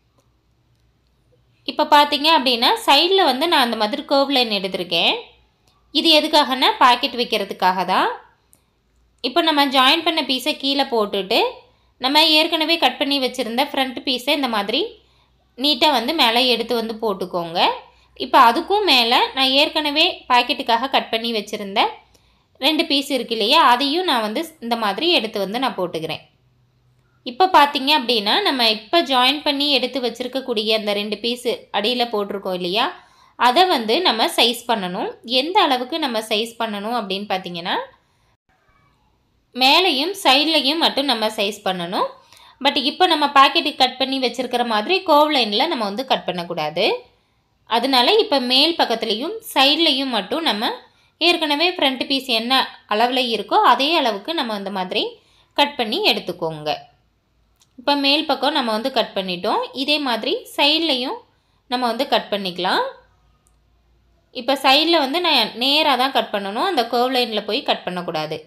இப்போ பார்த்தீங்க அப்படின்னா சைடில் வந்து நான் அந்த மாதிரி கர்வ் லைன் எடுத்திருக்கேன் இது எதுக்காகனா பாக்கெட் வைக்கிறதுக்காக தான் இப்போ நம்ம ஜாயின் பண்ண பீஸை கீழே போட்டுட்டு நம்ம ஏற்கனவே கட் பண்ணி வச்சுருந்த ஃப்ரண்ட் பீஸை இந்த மாதிரி நீட்டாக வந்து மேலே எடுத்து வந்து போட்டுக்கோங்க இப்போ அதுக்கும் மேலே நான் ஏற்கனவே பாக்கெட்டுக்காக கட் பண்ணி வச்சுருந்த ரெண்டு பீஸ் இருக்கு இல்லையா அதையும் நான் வந்து இந்த மாதிரி எடுத்து வந்து நான் போட்டுக்கிறேன் இப்போ பார்த்தீங்க அப்படின்னா நம்ம இப்போ ஜாயின் பண்ணி எடுத்து வச்சுருக்கக்கூடிய அந்த ரெண்டு பீஸு அடியில் போட்டிருக்கோம் இல்லையா அதை வந்து நம்ம சைஸ் பண்ணணும் எந்த அளவுக்கு நம்ம சைஸ் பண்ணணும் அப்படின்னு பார்த்தீங்கன்னா மேலேயும் சைட்லேயும் மட்டும் நம்ம சைஸ் பண்ணணும் பட் இப்போ நம்ம பாக்கெட்டுக்கு கட் பண்ணி வச்சுருக்கிற மாதிரி கோவ் லைனில் நம்ம வந்து கட் பண்ணக்கூடாது அதனால இப்போ மேல் பக்கத்துலேயும் சைட்லேயும் மட்டும் நம்ம ஏற்கனவே ஃப்ரண்ட் பீஸ் என்ன அளவில் இருக்கோ அதே அளவுக்கு நம்ம இந்த மாதிரி கட் பண்ணி எடுத்துக்கோங்க இப்போ மேல் பக்கம் நம்ம வந்து கட் பண்ணிட்டோம் இதே மாதிரி சைட்லேயும் நம்ம வந்து கட் பண்ணிக்கலாம் இப்போ சைடில் வந்து நான் நேராக தான் கட் பண்ணணும் அந்த கர்வ் லைனில் போய் கட் பண்ணக்கூடாது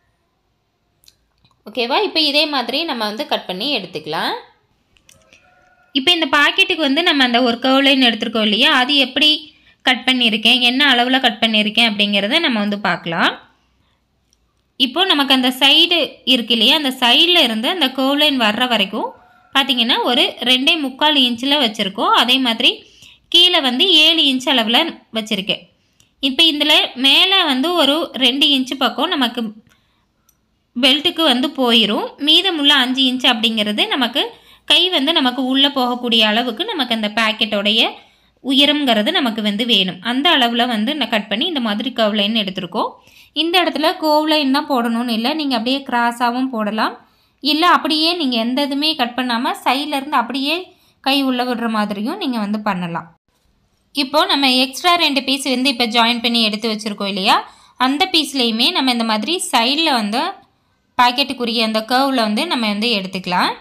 ஓகேவா இப்போ இதே மாதிரி நம்ம வந்து கட் பண்ணி எடுத்துக்கலாம் இப்போ இந்த பாக்கெட்டுக்கு வந்து நம்ம அந்த ஒரு கர்வ் லைன் எடுத்துருக்கோம் இல்லையா அது எப்படி கட் பண்ணியிருக்கேன் என்ன அளவில் கட் பண்ணியிருக்கேன் அப்படிங்கிறத நம்ம வந்து பார்க்கலாம் இப்போ நமக்கு அந்த சைடு இருக்கு இல்லையா அந்த சைடில் இருந்து அந்த கர்வ் லைன் வர்ற வரைக்கும் பார்த்தீங்கன்னா ஒரு ரெண்டே முக்கால் இன்ச்சில் வச்சுருக்கோம் அதே மாதிரி கீழே வந்து ஏழு இன்ச் அளவில் வச்சுருக்கேன் இப்போ இதில் மேலே வந்து ஒரு ரெண்டு இன்ச்சு பக்கம் நமக்கு பெல்ட்டுக்கு வந்து போயிடும் மீதமுள்ள அஞ்சு இன்ச் அப்படிங்கிறது நமக்கு கை வந்து நமக்கு உள்ளே போகக்கூடிய அளவுக்கு நமக்கு அந்த பேக்கெட்டோடைய உயரம்ங்கிறது நமக்கு வந்து வேணும் அந்த அளவில் வந்து நான் கட் பண்ணி இந்த மாதிரி கர்வ் லைன் எடுத்திருக்கோம் இந்த இடத்துல கோவ் லைன் தான் போடணும்னு இல்லை நீங்கள் அப்படியே கிராஸாகவும் போடலாம் இல்லை அப்படியே நீங்கள் எந்த இதுவுமே கட் பண்ணாமல் சைட்லேருந்து அப்படியே கை உள்ளே விடுற மாதிரியும் நீங்கள் வந்து பண்ணலாம் இப்போது நம்ம எக்ஸ்ட்ரா ரெண்டு பீஸ் வந்து இப்போ ஜாயின் பண்ணி எடுத்து வச்சுருக்கோம் இல்லையா அந்த பீஸ்லேயுமே நம்ம இந்த மாதிரி சைடில் வந்து பாக்கெட்டுக்குரிய அந்த கர்வில் வந்து நம்ம வந்து எடுத்துக்கலாம்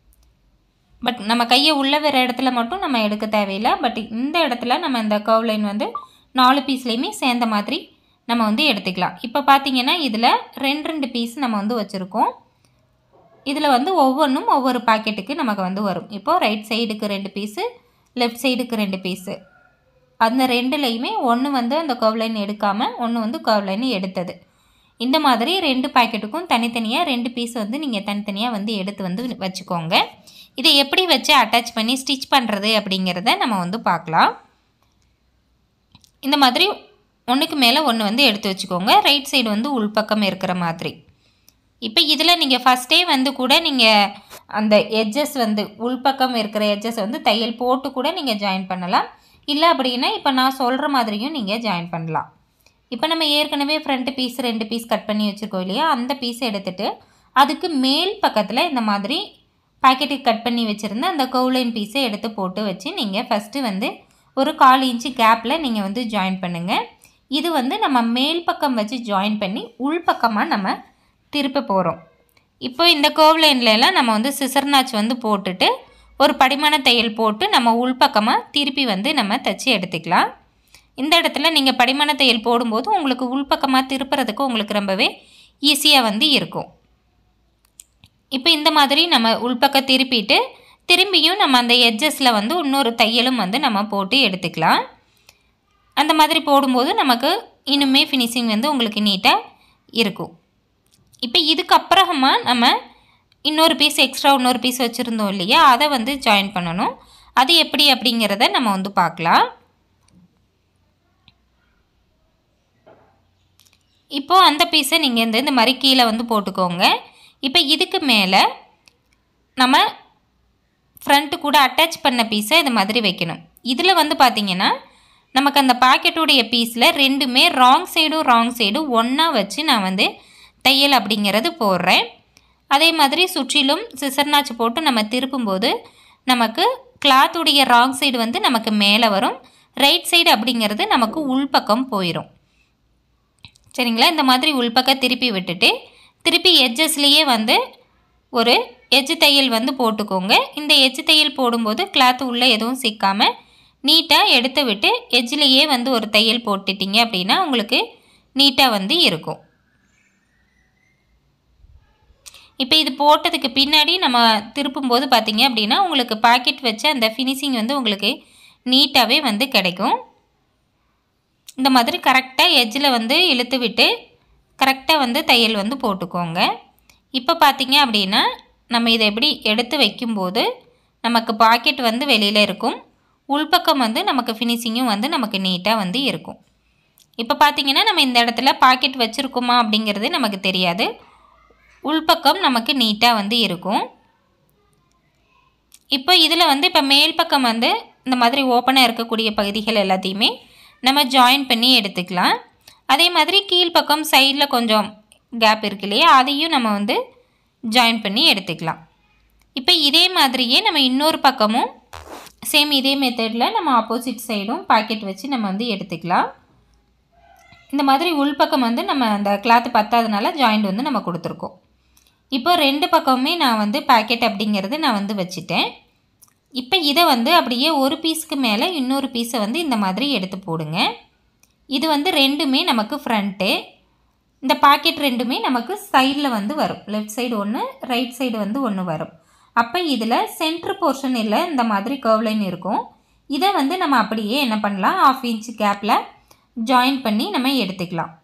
பட் நம்ம கையை உள்ள வேறு இடத்துல மட்டும் நம்ம எடுக்க தேவையில்லை பட் இந்த இடத்துல நம்ம இந்த கர்வ் லைன் வந்து நாலு பீஸ்லேயுமே சேர்ந்த மாதிரி நம்ம வந்து எடுத்துக்கலாம் இப்போ பார்த்தீங்கன்னா இதில் ரெண்டு ரெண்டு பீஸ் நம்ம வந்து வச்சுருக்கோம் இதில் வந்து ஒவ்வொன்றும் ஒவ்வொரு பாக்கெட்டுக்கு நமக்கு வந்து வரும் இப்போது ரைட் சைடுக்கு ரெண்டு பீஸு லெஃப்ட் சைடுக்கு ரெண்டு பீஸு அந்த ரெண்டுலேயுமே ஒன்று வந்து அந்த கர்வ் லைன் எடுக்காமல் ஒன்று வந்து கர்வ் லைன் எடுத்தது இந்த மாதிரி ரெண்டு பாக்கெட்டுக்கும் தனித்தனியாக ரெண்டு பீஸ் வந்து நீங்கள் தனித்தனியாக வந்து எடுத்து வந்து வச்சுக்கோங்க இதை எப்படி வச்சு அட்டாச் பண்ணி ஸ்டிச் பண்ணுறது அப்படிங்கிறத நம்ம வந்து பார்க்கலாம் இந்த மாதிரி ஒன்றுக்கு மேலே ஒன்று வந்து எடுத்து வச்சுக்கோங்க ரைட் சைடு வந்து உள்பக்கம் இருக்கிற மாதிரி இப்போ இதில் நீங்கள் ஃபஸ்ட்டே வந்து கூட நீங்கள் அந்த எட்ஜஸ் வந்து உள்பக்கம் இருக்கிற எட்ஜஸ் வந்து தையல் போட்டு கூட நீங்கள் ஜாயின் பண்ணலாம் இல்லை அப்படின்னா இப்போ நான் சொல்கிற மாதிரியும் நீங்கள் ஜாயின் பண்ணலாம் இப்போ நம்ம ஏற்கனவே ஃப்ரண்ட் பீஸ் ரெண்டு பீஸ் கட் பண்ணி வச்சுருக்கோம் இல்லையா அந்த பீஸை எடுத்துகிட்டு அதுக்கு மேல் பக்கத்தில் இந்த மாதிரி பாக்கெட்டுக்கு கட் பண்ணி வச்சுருந்த அந்த கவுலைன் பீஸை எடுத்து போட்டு வச்சு நீங்கள் ஃபஸ்ட்டு வந்து ஒரு கால் இன்ச்சு கேப்பில் நீங்கள் வந்து ஜாயின் பண்ணுங்கள் இது வந்து நம்ம மேல் பக்கம் வச்சு ஜாயின் பண்ணி உள் பக்கமாக நம்ம திருப்ப போகிறோம் இப்போ இந்த கர்வ் லைன்லலாம் நம்ம வந்து சிசர் நாச் வந்து போட்டுட்டு ஒரு படிமான தையல் போட்டு நம்ம உள்பக்கமாக திருப்பி வந்து நம்ம தைச்சி எடுத்துக்கலாம் இந்த இடத்துல நீங்கள் படிமான தையல் போடும்போது உங்களுக்கு உள்பக்கமாக திருப்புறதுக்கு உங்களுக்கு ரொம்பவே ஈஸியாக வந்து இருக்கும் இப்போ இந்த மாதிரி நம்ம உள்பக்கம் திருப்பிட்டு திரும்பியும் நம்ம அந்த எட்ஜஸில் வந்து இன்னொரு தையலும் வந்து நம்ம போட்டு எடுத்துக்கலாம் அந்த மாதிரி போடும்போது நமக்கு இன்னுமே ஃபினிஷிங் வந்து உங்களுக்கு நீட்டாக இருக்கும் இப்போ இதுக்கப்புறமா நம்ம இன்னொரு பீஸ் எக்ஸ்ட்ரா இன்னொரு பீஸ் வச்சுருந்தோம் இல்லையா அதை வந்து ஜாயின் பண்ணணும் அது எப்படி அப்படிங்கிறத நம்ம வந்து பார்க்கலாம் இப்போது அந்த பீஸை நீங்கள் இந்த இந்த மாதிரி கீழே வந்து போட்டுக்கோங்க இப்போ இதுக்கு மேலே நம்ம ஃப்ரண்ட்டு கூட அட்டாச் பண்ண பீஸை இது மாதிரி வைக்கணும் இதில் வந்து பார்த்திங்கன்னா நமக்கு அந்த பாக்கெட்டுடைய பீஸில் ரெண்டுமே ராங் சைடும் ராங் சைடும் ஒன்றா வச்சு நான் வந்து தையல் அப்படிங்கிறது போடுறேன் அதே மாதிரி சுற்றிலும் சிசர்நாச்சு போட்டு நம்ம திருப்பும்போது நமக்கு கிளாத்துடைய ராங் சைடு வந்து நமக்கு மேலே வரும் ரைட் சைடு அப்படிங்கிறது நமக்கு உள்பக்கம் போயிடும் சரிங்களா இந்த மாதிரி உள்பக்கம் திருப்பி விட்டுட்டு திருப்பி எட்ஜஸ்லேயே வந்து ஒரு எஜ்ஜு தையல் வந்து போட்டுக்கோங்க இந்த எஜ்ஜு தையல் போடும்போது கிளாத் உள்ளே எதுவும் சிக்காமல் நீட்டாக எடுத்து விட்டு எஜ்ஜிலேயே வந்து ஒரு தையல் போட்டுட்டிங்க அப்படின்னா உங்களுக்கு நீட்டாக வந்து இருக்கும் இப்போ இது போட்டதுக்கு பின்னாடி நம்ம திருப்பும்போது பார்த்தீங்க அப்படின்னா உங்களுக்கு பாக்கெட் வச்ச அந்த ஃபினிஷிங் வந்து உங்களுக்கு நீட்டாகவே வந்து கிடைக்கும் இந்த மாதிரி கரெக்டாக எட்ஜில் வந்து இழுத்து விட்டு கரெக்டாக வந்து தையல் வந்து போட்டுக்கோங்க இப்போ பார்த்தீங்க அப்படின்னா நம்ம இதை எப்படி எடுத்து வைக்கும்போது நமக்கு பாக்கெட் வந்து வெளியில் இருக்கும் உள்பக்கம் வந்து நமக்கு ஃபினிஷிங்கும் வந்து நமக்கு நீட்டாக வந்து இருக்கும் இப்போ பார்த்தீங்கன்னா நம்ம இந்த இடத்துல பாக்கெட் வச்சுருக்கோமா அப்படிங்கிறது நமக்கு தெரியாது உள்பக்கம் நமக்கு நீட்டாக வந்து இருக்கும் இப்போ இதில் வந்து இப்போ மேல் பக்கம் வந்து இந்த மாதிரி ஓப்பனாக இருக்கக்கூடிய பகுதிகள் எல்லாத்தையுமே நம்ம ஜாயின் பண்ணி எடுத்துக்கலாம் அதே மாதிரி கீழ்ப்பக்கம் சைடில் கொஞ்சம் கேப் இருக்கு இல்லையா அதையும் நம்ம வந்து ஜாயின் பண்ணி எடுத்துக்கலாம் இப்போ இதே மாதிரியே நம்ம இன்னொரு பக்கமும் சேம் இதே மெத்தடில் நம்ம ஆப்போசிட் சைடும் பாக்கெட் வச்சு நம்ம வந்து எடுத்துக்கலாம் இந்த மாதிரி உள்பக்கம் வந்து நம்ம அந்த கிளாத்து பத்தாதனால ஜாயிண்ட் வந்து நம்ம கொடுத்துருக்கோம் இப்போ ரெண்டு பக்கமுமே நான் வந்து பாக்கெட் அப்படிங்கிறது நான் வந்து வச்சுட்டேன் இப்போ இதை வந்து அப்படியே ஒரு பீஸுக்கு மேலே இன்னொரு பீஸை வந்து இந்த மாதிரி எடுத்து போடுங்க இது வந்து ரெண்டுமே நமக்கு ஃப்ரண்ட்டு இந்த பாக்கெட் ரெண்டுமே நமக்கு சைடில் வந்து வரும் லெஃப்ட் சைடு ஒன்று ரைட் சைடு வந்து ஒன்று வரும் அப்போ இதில் சென்ட்ரு போர்ஷன் இல்லை இந்த மாதிரி கர்வ் லைன் இருக்கும் இதை வந்து நம்ம அப்படியே என்ன பண்ணலாம் ஆஃப் இன்ச் கேப்பில் ஜாயின் பண்ணி நம்ம எடுத்துக்கலாம்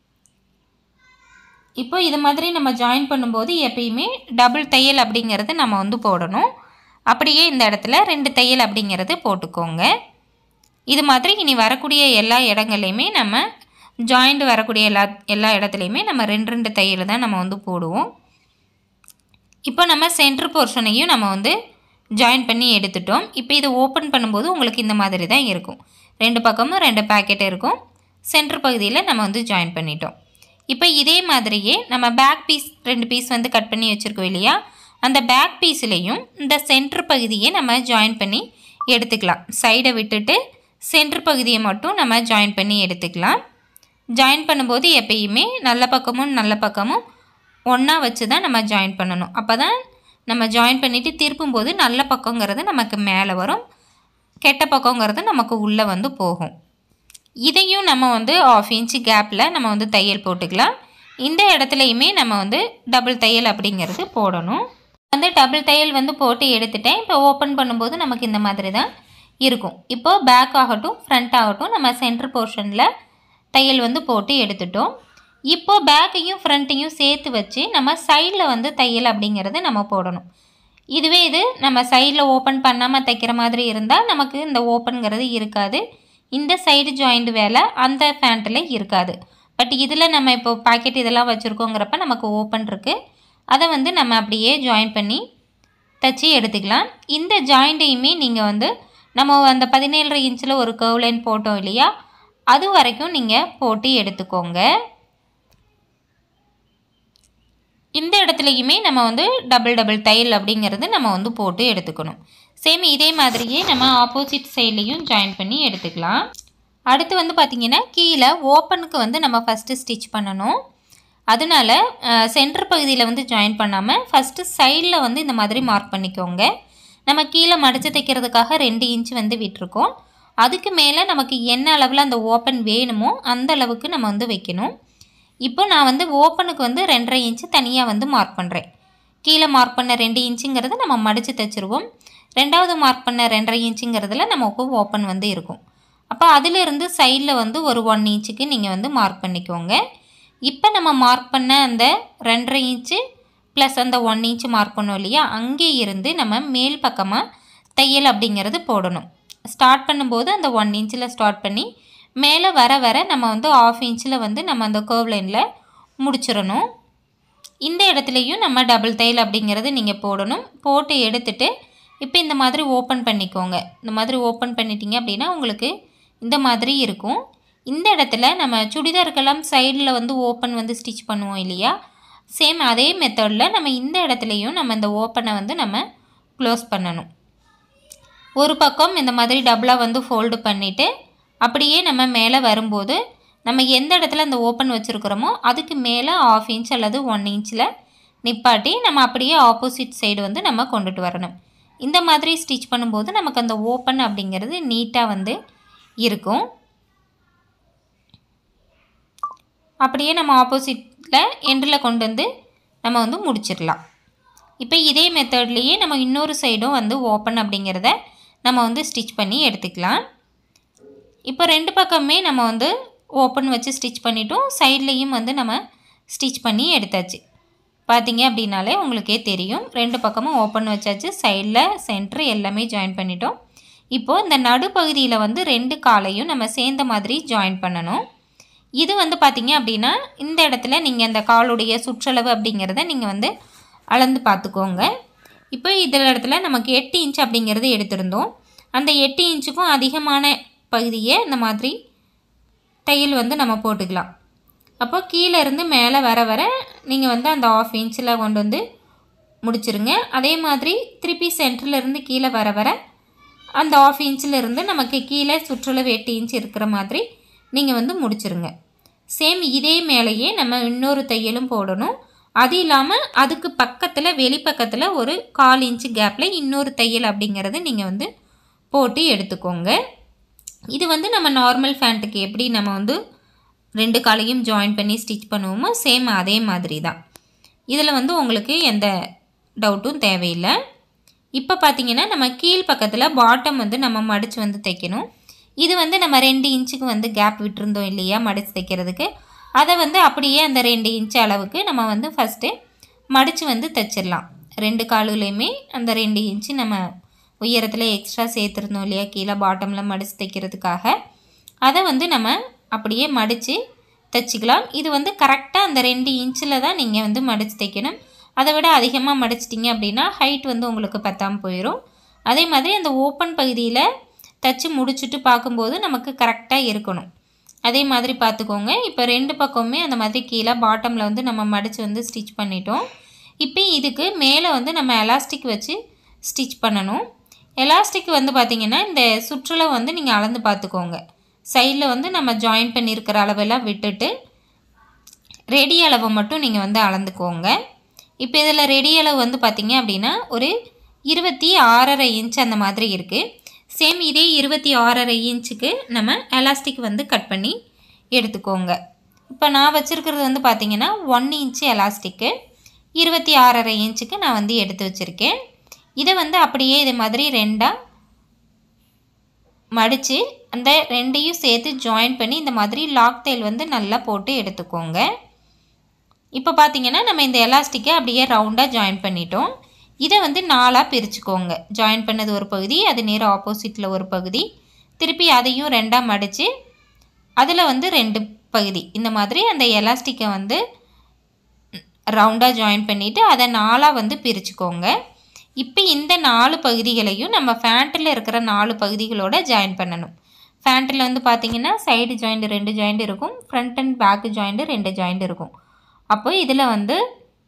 இப்போ இது மாதிரி நம்ம ஜாயின் பண்ணும்போது எப்பயுமே டபுள் தையல் அப்படிங்கிறது நம்ம வந்து போடணும் அப்படியே இந்த இடத்துல ரெண்டு தையல் அப்படிங்கிறது போட்டுக்கோங்க இது மாதிரி இனி வரக்கூடிய எல்லா இடங்கள்லையுமே நம்ம ஜாயிண்ட் வரக்கூடிய எல்லா எல்லா இடத்துலையுமே நம்ம ரெண்டு ரெண்டு தையல் தான் நம்ம வந்து போடுவோம் இப்போ நம்ம சென்ட்ரு போர்ஷனையும் நம்ம வந்து ஜாயின் பண்ணி எடுத்துட்டோம் இப்போ இதை ஓப்பன் பண்ணும்போது உங்களுக்கு இந்த மாதிரி தான் இருக்கும் ரெண்டு பக்கமும் ரெண்டு பேக்கெட் இருக்கும் சென்ட்ரு பகுதியில் நம்ம வந்து ஜாயின் பண்ணிட்டோம் இப்போ இதே மாதிரியே நம்ம பேக் பீஸ் ரெண்டு பீஸ் வந்து கட் பண்ணி வச்சுருக்கோம் இல்லையா அந்த பேக் பீஸ்லேயும் இந்த சென்ட்ரு பகுதியை நம்ம ஜாயின் பண்ணி எடுத்துக்கலாம் சைடை விட்டுட்டு சென்ட்ரு பகுதியை மட்டும் நம்ம ஜாயின் பண்ணி எடுத்துக்கலாம் ஜாயின் பண்ணும்போது எப்பயுமே நல்ல பக்கமும் நல்ல பக்கமும் ஒன்றா வச்சு தான் நம்ம ஜாயின் பண்ணணும் அப்போ தான் நம்ம ஜாயின் பண்ணிவிட்டு திருப்பும்போது நல்ல பக்கங்கிறது நமக்கு மேலே வரும் கெட்ட பக்கங்கிறது நமக்கு உள்ளே வந்து போகும் இதையும் நம்ம வந்து ஆஃப் இன்ச்சு கேப்பில் நம்ம வந்து தையல் போட்டுக்கலாம் இந்த இடத்துலையுமே நம்ம வந்து டபுள் தையல் அப்படிங்கிறது போடணும் வந்து டபுள் தையல் வந்து போட்டு எடுத்துட்டேன் இப்போ ஓப்பன் பண்ணும்போது நமக்கு இந்த மாதிரி தான் இருக்கும் இப்போ பேக் ஆகட்டும் ஃப்ரண்ட் ஆகட்டும் நம்ம சென்டர் போர்ஷனில் தையல் வந்து போட்டு எடுத்துட்டோம் இப்போ பேக்கையும் ஃப்ரண்ட்டையும் சேர்த்து வச்சு நம்ம சைடில் வந்து தையல் அப்படிங்கிறது நம்ம போடணும் இதுவே இது நம்ம சைடில் ஓப்பன் பண்ணாமல் தைக்கிற மாதிரி இருந்தால் நமக்கு இந்த ஓப்பனுங்கிறது இருக்காது இந்த சைடு ஜாயிண்ட் வேலை அந்த ஃபேண்ட்டில் இருக்காது பட் இதில் நம்ம இப்போ பாக்கெட் இதெல்லாம் வச்சுருக்கோங்கிறப்ப நமக்கு ஓப்பன் இருக்குது அதை வந்து நம்ம அப்படியே ஜாயின் பண்ணி தச்சு எடுத்துக்கலாம் இந்த ஜாயிண்ட்டையுமே நீங்கள் வந்து நம்ம அந்த பதினேழரை இன்ச்சில் ஒரு கர்வ் லைன் போட்டோம் இல்லையா அது வரைக்கும் நீங்கள் போட்டு எடுத்துக்கோங்க இந்த இடத்துலையுமே நம்ம வந்து டபுள் டபுள் தையல் அப்படிங்கிறது நம்ம வந்து போட்டு எடுத்துக்கணும் சேம் இதே மாதிரியே நம்ம ஆப்போசிட் சைட்லேயும் ஜாயின் பண்ணி எடுத்துக்கலாம் அடுத்து வந்து பார்த்திங்கன்னா கீழே ஓப்பனுக்கு வந்து நம்ம ஃபஸ்ட்டு ஸ்டிச் பண்ணணும் அதனால சென்டர் பகுதியில் வந்து ஜாயின் பண்ணாமல் ஃபஸ்ட்டு சைடில் வந்து இந்த மாதிரி மார்க் பண்ணிக்கோங்க நம்ம கீழே மடித்து தைக்கிறதுக்காக ரெண்டு இன்ச் வந்து விட்டுருக்கோம் அதுக்கு மேலே நமக்கு என்ன அளவில் அந்த ஓப்பன் வேணுமோ அந்த அளவுக்கு நம்ம வந்து வைக்கணும் இப்போ நான் வந்து ஓப்பனுக்கு வந்து ரெண்டரை இன்ச்சு தனியாக வந்து மார்க் பண்ணுறேன் கீழே மார்க் பண்ண ரெண்டு இன்ச்சுங்கிறத நம்ம மடித்து தைச்சிருவோம் ரெண்டாவது மார்க் பண்ண ரெண்டரை இன்ச்சுங்கிறதுல நமக்கு ஓப்பன் வந்து இருக்கும் அப்போ அதிலிருந்து சைடில் வந்து ஒரு ஒன் இன்ச்சுக்கு நீங்கள் வந்து மார்க் பண்ணிக்கோங்க இப்போ நம்ம மார்க் பண்ண அந்த ரெண்டரை இன்ச்சு ப்ளஸ் அந்த ஒன் இன்ச்சு மார்க் பண்ணோம் இல்லையா அங்கே இருந்து நம்ம மேல் பக்கமாக தையல் அப்படிங்கிறது போடணும் ஸ்டார்ட் பண்ணும்போது அந்த ஒன் இன்ச்சில் ஸ்டார்ட் பண்ணி மேலே வர வர நம்ம வந்து ஆஃப் இன்ச்சில் வந்து நம்ம அந்த கர்வ் லைனில் முடிச்சிடணும் இந்த இடத்துலையும் நம்ம டபுள் தையல் அப்படிங்கிறது நீங்கள் போடணும் போட்டு எடுத்துட்டு இப்போ இந்த மாதிரி ஓப்பன் பண்ணிக்கோங்க இந்த மாதிரி ஓப்பன் பண்ணிட்டீங்க அப்படின்னா உங்களுக்கு இந்த மாதிரி இருக்கும் இந்த இடத்துல நம்ம சுடிதாருக்கெல்லாம் சைடில் வந்து ஓப்பன் வந்து ஸ்டிச் பண்ணுவோம் இல்லையா சேம் அதே மெத்தடில் நம்ம இந்த இடத்துலையும் நம்ம இந்த ஓப்பனை வந்து நம்ம க்ளோஸ் பண்ணணும் ஒரு பக்கம் இந்த மாதிரி டபுளாக வந்து ஃபோல்டு பண்ணிவிட்டு அப்படியே நம்ம மேலே வரும்போது நம்ம எந்த இடத்துல அந்த ஓப்பன் வச்சுருக்கிறோமோ அதுக்கு மேலே ஆஃப் இன்ச் அல்லது ஒன் இன்ச்சில் நிப்பாட்டி நம்ம அப்படியே ஆப்போசிட் சைடு வந்து நம்ம கொண்டுட்டு வரணும் இந்த மாதிரி ஸ்டிச் பண்ணும்போது நமக்கு அந்த ஓப்பன் அப்படிங்கிறது நீட்டாக வந்து இருக்கும் அப்படியே நம்ம ஆப்போசிட்டில் எண்டில் கொண்டு வந்து நம்ம வந்து முடிச்சிடலாம் இப்போ இதே மெத்தட்லேயே நம்ம இன்னொரு சைடும் வந்து ஓப்பன் அப்படிங்கிறத நம்ம வந்து ஸ்டிச் பண்ணி எடுத்துக்கலாம் இப்போ ரெண்டு பக்கமே நம்ம வந்து ஓப்பன் வச்சு ஸ்டிச் பண்ணிட்டோம் சைட்லேயும் வந்து நம்ம ஸ்டிச் பண்ணி எடுத்தாச்சு பார்த்தீங்க அப்படின்னாலே உங்களுக்கே தெரியும் ரெண்டு பக்கமும் ஓப்பன் வச்சாச்சு சைடில் சென்ட்ரு எல்லாமே ஜாயின் பண்ணிட்டோம் இப்போது இந்த நடுப்பகுதியில் வந்து ரெண்டு காலையும் நம்ம சேர்ந்த மாதிரி ஜாயின் பண்ணணும் இது வந்து பார்த்தீங்க அப்படின்னா இந்த இடத்துல நீங்கள் அந்த காலுடைய சுற்றளவு அப்படிங்கிறத நீங்கள் வந்து அளந்து பார்த்துக்கோங்க இப்போ இதில் இடத்துல நமக்கு எட்டு இன்ச் அப்படிங்கிறது எடுத்திருந்தோம் அந்த எட்டு இன்ச்சுக்கும் அதிகமான பகுதியை இந்த மாதிரி தையல் வந்து நம்ம போட்டுக்கலாம் அப்போ கீழே இருந்து மேலே வர வர நீங்கள் வந்து அந்த ஆஃப் இன்ச்சில் கொண்டு வந்து முடிச்சிருங்க அதே மாதிரி திருப்பி சென்டர்லேருந்து கீழே வர வர அந்த ஆஃப் இன்ச்சில் இருந்து நமக்கு கீழே சுற்றளவு எட்டு இன்ச் இருக்கிற மாதிரி நீங்கள் வந்து முடிச்சிருங்க சேம் இதே மேலேயே நம்ம இன்னொரு தையலும் போடணும் அது இல்லாமல் அதுக்கு பக்கத்தில் வெளிப்பக்கத்தில் ஒரு கால் இன்ச்சு கேப்பில் இன்னொரு தையல் அப்படிங்கிறது நீங்கள் வந்து போட்டு எடுத்துக்கோங்க இது வந்து நம்ம நார்மல் ஃபேண்ட்டுக்கு எப்படி நம்ம வந்து ரெண்டு காலையும் ஜாயின் பண்ணி ஸ்டிச் பண்ணுவோமோ சேம் அதே மாதிரி தான் இதில் வந்து உங்களுக்கு எந்த டவுட்டும் தேவையில்லை இப்போ பார்த்தீங்கன்னா நம்ம கீழ் பக்கத்தில் பாட்டம் வந்து நம்ம மடித்து வந்து தைக்கணும் இது வந்து நம்ம ரெண்டு இன்ச்சுக்கு வந்து கேப் விட்டுருந்தோம் இல்லையா மடித்து தைக்கிறதுக்கு அதை வந்து அப்படியே அந்த ரெண்டு இன்ச் அளவுக்கு நம்ம வந்து ஃபஸ்ட்டு மடித்து வந்து தைச்சிடலாம் ரெண்டு காலுலையுமே அந்த ரெண்டு இன்ச்சு நம்ம உயரத்தில் எக்ஸ்ட்ரா சேர்த்துருந்தோம் இல்லையா கீழே பாட்டமில் மடித்து தைக்கிறதுக்காக அதை வந்து நம்ம அப்படியே மடித்து தைச்சிக்கலாம் இது வந்து கரெக்டாக அந்த ரெண்டு இன்ச்சில் தான் நீங்கள் வந்து மடித்து தைக்கணும் அதை விட அதிகமாக மடிச்சிட்டிங்க அப்படின்னா ஹைட் வந்து உங்களுக்கு பத்தாமல் போயிடும் அதே மாதிரி அந்த ஓப்பன் பகுதியில் தைச்சி முடிச்சுட்டு பார்க்கும்போது நமக்கு கரெக்டாக இருக்கணும் அதே மாதிரி பார்த்துக்கோங்க இப்போ ரெண்டு பக்கமுமே அந்த மாதிரி கீழே பாட்டமில் வந்து நம்ம மடித்து வந்து ஸ்டிச் பண்ணிட்டோம் இப்போ இதுக்கு மேலே வந்து நம்ம எலாஸ்டிக் வச்சு ஸ்டிச் பண்ணணும் எலாஸ்டிக் வந்து பார்த்திங்கன்னா இந்த சுற்றுலா வந்து நீங்கள் அளந்து பார்த்துக்கோங்க சைடில் வந்து நம்ம ஜாயின் பண்ணியிருக்கிற அளவெல்லாம் விட்டுட்டு ரெடி அளவை மட்டும் நீங்கள் வந்து அளந்துக்கோங்க இப்போ இதில் ரெடி அளவு வந்து பார்த்திங்க அப்படின்னா ஒரு இருபத்தி ஆறரை இன்ச் அந்த மாதிரி இருக்குது சேம் இதே இருபத்தி ஆறரை இன்ச்சுக்கு நம்ம எலாஸ்டிக் வந்து கட் பண்ணி எடுத்துக்கோங்க இப்போ நான் வச்சுருக்கிறது வந்து பார்த்திங்கன்னா ஒன் இன்ச்சு எலாஸ்டிக்கு இருபத்தி ஆறரை இன்ச்சுக்கு நான் வந்து எடுத்து வச்சுருக்கேன் இதை வந்து அப்படியே இது மாதிரி ரெண்டாக மடித்து அந்த ரெண்டையும் சேர்த்து ஜாயின் பண்ணி இந்த மாதிரி லாக் தையல் வந்து நல்லா போட்டு எடுத்துக்கோங்க இப்போ பார்த்தீங்கன்னா நம்ம இந்த எலாஸ்டிக்கை அப்படியே ரவுண்டாக ஜாயின் பண்ணிட்டோம் இதை வந்து நாலாக பிரிச்சுக்கோங்க ஜாயின் பண்ணது ஒரு பகுதி அது நேரம் ஆப்போசிட்டில் ஒரு பகுதி திருப்பி அதையும் ரெண்டாக மடித்து அதில் வந்து ரெண்டு பகுதி இந்த மாதிரி அந்த எலாஸ்டிக்கை வந்து ரவுண்டாக ஜாயின் பண்ணிவிட்டு அதை நாலாக வந்து பிரிச்சுக்கோங்க இப்போ இந்த நாலு பகுதிகளையும் நம்ம ஃபேண்ட்டில் இருக்கிற நாலு பகுதிகளோட ஜாயின் பண்ணணும் ஃபேண்ட்டில் வந்து பார்த்திங்கன்னா சைடு ஜாயிண்ட் ரெண்டு ஜாயிண்ட் இருக்கும் ஃப்ரண்ட் அண்ட் பேக்கு ஜாயிண்ட்டு ரெண்டு ஜாயிண்ட் இருக்கும் அப்போ இதில் வந்து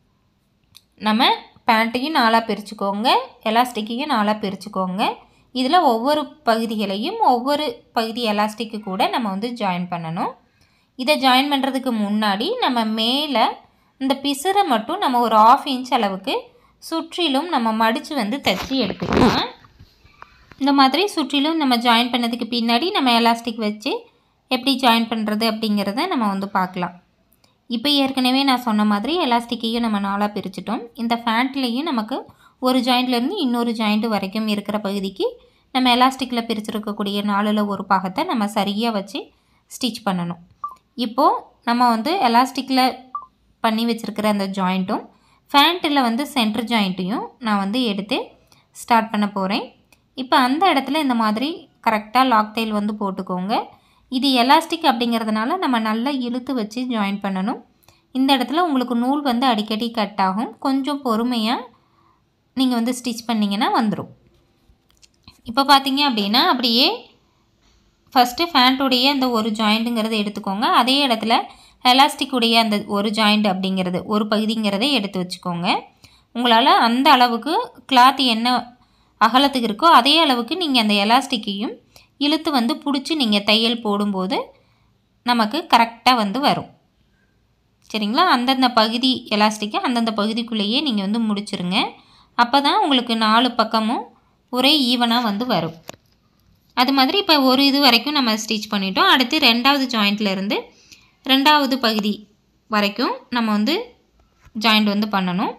நம்ம பேண்ட்டையும் நாலாக பிரிச்சுக்கோங்க எலாஸ்டிக்கையும் நாலாக பிரிச்சுக்கோங்க இதில் ஒவ்வொரு பகுதிகளையும் ஒவ்வொரு பகுதி எலாஸ்டிக்கு கூட நம்ம வந்து ஜாயின் பண்ணணும் இதை ஜாயின் பண்ணுறதுக்கு முன்னாடி நம்ம மேலே இந்த பிசுரை மட்டும் நம்ம ஒரு ஆஃப் இன்ச் அளவுக்கு சுற்றிலும் நம்ம மடித்து வந்து தைச்சி எடுத்துக்கலாம் இந்த மாதிரி சுற்றிலும் நம்ம ஜாயின் பண்ணதுக்கு பின்னாடி நம்ம எலாஸ்டிக் வச்சு எப்படி ஜாயின் பண்ணுறது அப்படிங்கிறத நம்ம வந்து பார்க்கலாம் இப்போ ஏற்கனவே நான் சொன்ன மாதிரி எலாஸ்டிக்கையும் நம்ம நாளாக பிரிச்சிட்டோம் இந்த ஃபேண்ட்லேயும் நமக்கு ஒரு ஜாயிண்ட்லேருந்து இன்னொரு ஜாயிண்ட் வரைக்கும் இருக்கிற பகுதிக்கு நம்ம எலாஸ்டிக்கில் பிரிச்சிருக்கக்கூடிய நாலில் ஒரு பாகத்தை நம்ம சரியாக வச்சு ஸ்டிச் பண்ணணும் இப்போது நம்ம வந்து எலாஸ்டிக்கில் பண்ணி வச்சுருக்கிற அந்த ஜாயிண்ட்டும் ஃபேண்ட்டில் வந்து சென்டர் ஜாயிண்ட்டையும் நான் வந்து எடுத்து ஸ்டார்ட் பண்ண போகிறேன் இப்போ அந்த இடத்துல இந்த மாதிரி கரெக்டாக லாக் தையல் வந்து போட்டுக்கோங்க இது எலாஸ்டிக் அப்படிங்கிறதுனால நம்ம நல்லா இழுத்து வச்சு ஜாயின் பண்ணணும் இந்த இடத்துல உங்களுக்கு நூல் வந்து அடிக்கடி கட் ஆகும் கொஞ்சம் பொறுமையாக நீங்கள் வந்து ஸ்டிச் பண்ணிங்கன்னா வந்துடும் இப்போ பார்த்தீங்க அப்படின்னா அப்படியே ஃபஸ்ட்டு ஃபேண்ட்டுடைய அந்த ஒரு ஜாயிண்ட்டுங்கிறத எடுத்துக்கோங்க அதே இடத்துல எலாஸ்டிக்குடைய அந்த ஒரு ஜாயிண்ட் அப்படிங்கிறது ஒரு பகுதிங்கிறதை எடுத்து வச்சுக்கோங்க உங்களால் அந்த அளவுக்கு கிளாத் என்ன அகலத்துக்கு இருக்கோ அதே அளவுக்கு நீங்கள் அந்த எலாஸ்டிக்கையும் இழுத்து வந்து பிடிச்சி நீங்கள் தையல் போடும்போது நமக்கு கரெக்டாக வந்து வரும் சரிங்களா அந்தந்த பகுதி எலாஸ்டிக்கை அந்தந்த பகுதிக்குள்ளேயே நீங்கள் வந்து முடிச்சிருங்க அப்போ தான் உங்களுக்கு நாலு பக்கமும் ஒரே ஈவனாக வந்து வரும் அது மாதிரி இப்போ ஒரு இது வரைக்கும் நம்ம ஸ்டிச் பண்ணிட்டோம் அடுத்து ரெண்டாவது ஜாயிண்ட்லேருந்து ரெண்டாவது பகுதி வரைக்கும் நம்ம வந்து ஜாயிண்ட் வந்து பண்ணணும்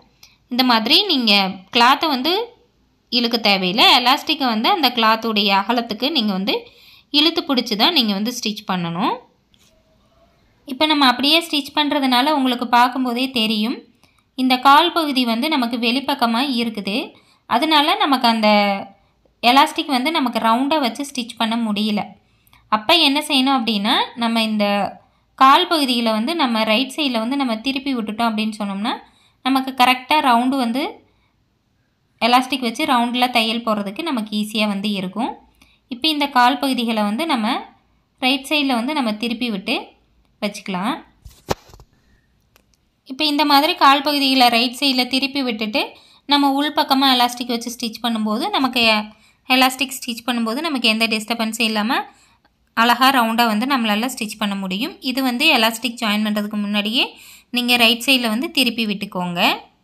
இந்த மாதிரி நீங்கள் கிளாத்தை வந்து இழுக்க தேவையில்லை எலாஸ்டிக்கை வந்து அந்த கிளாத்துடைய அகலத்துக்கு நீங்கள் வந்து இழுத்து பிடிச்சி தான் நீங்கள் வந்து ஸ்டிச் பண்ணணும் இப்போ நம்ம அப்படியே ஸ்டிச் பண்ணுறதுனால உங்களுக்கு பார்க்கும்போதே தெரியும் இந்த கால் பகுதி வந்து நமக்கு வெளிப்பக்கமாக இருக்குது அதனால நமக்கு அந்த எலாஸ்டிக் வந்து நமக்கு ரவுண்டாக வச்சு ஸ்டிச் பண்ண முடியல அப்போ என்ன செய்யணும் அப்படின்னா நம்ம இந்த கால் பகுதியில் வந்து நம்ம ரைட் சைடில் வந்து நம்ம திருப்பி விட்டுட்டோம் அப்படின்னு சொன்னோம்னா நமக்கு கரெக்டாக ரவுண்டு வந்து எலாஸ்டிக் வச்சு ரவுண்டில் தையல் போடுறதுக்கு நமக்கு ஈஸியாக வந்து இருக்கும் இப்போ இந்த கால் பகுதிகளை வந்து நம்ம ரைட் சைடில் வந்து நம்ம திருப்பி விட்டு வச்சுக்கலாம் இப்போ இந்த மாதிரி கால் பகுதிகளை ரைட் சைடில் திருப்பி விட்டுட்டு நம்ம உள் பக்கமாக எலாஸ்டிக் வச்சு ஸ்டிச் பண்ணும்போது நமக்கு எலாஸ்டிக் ஸ்டிச் பண்ணும்போது நமக்கு எந்த டிஸ்டர்பன்ஸும் இல்லாமல் அழகாக ரவுண்டாக வந்து நம்மளால் ஸ்டிச் பண்ண முடியும் இது வந்து எலாஸ்டிக் ஜாயின் பண்ணுறதுக்கு முன்னாடியே நீங்கள் ரைட் சைடில் வந்து திருப்பி விட்டுக்கோங்க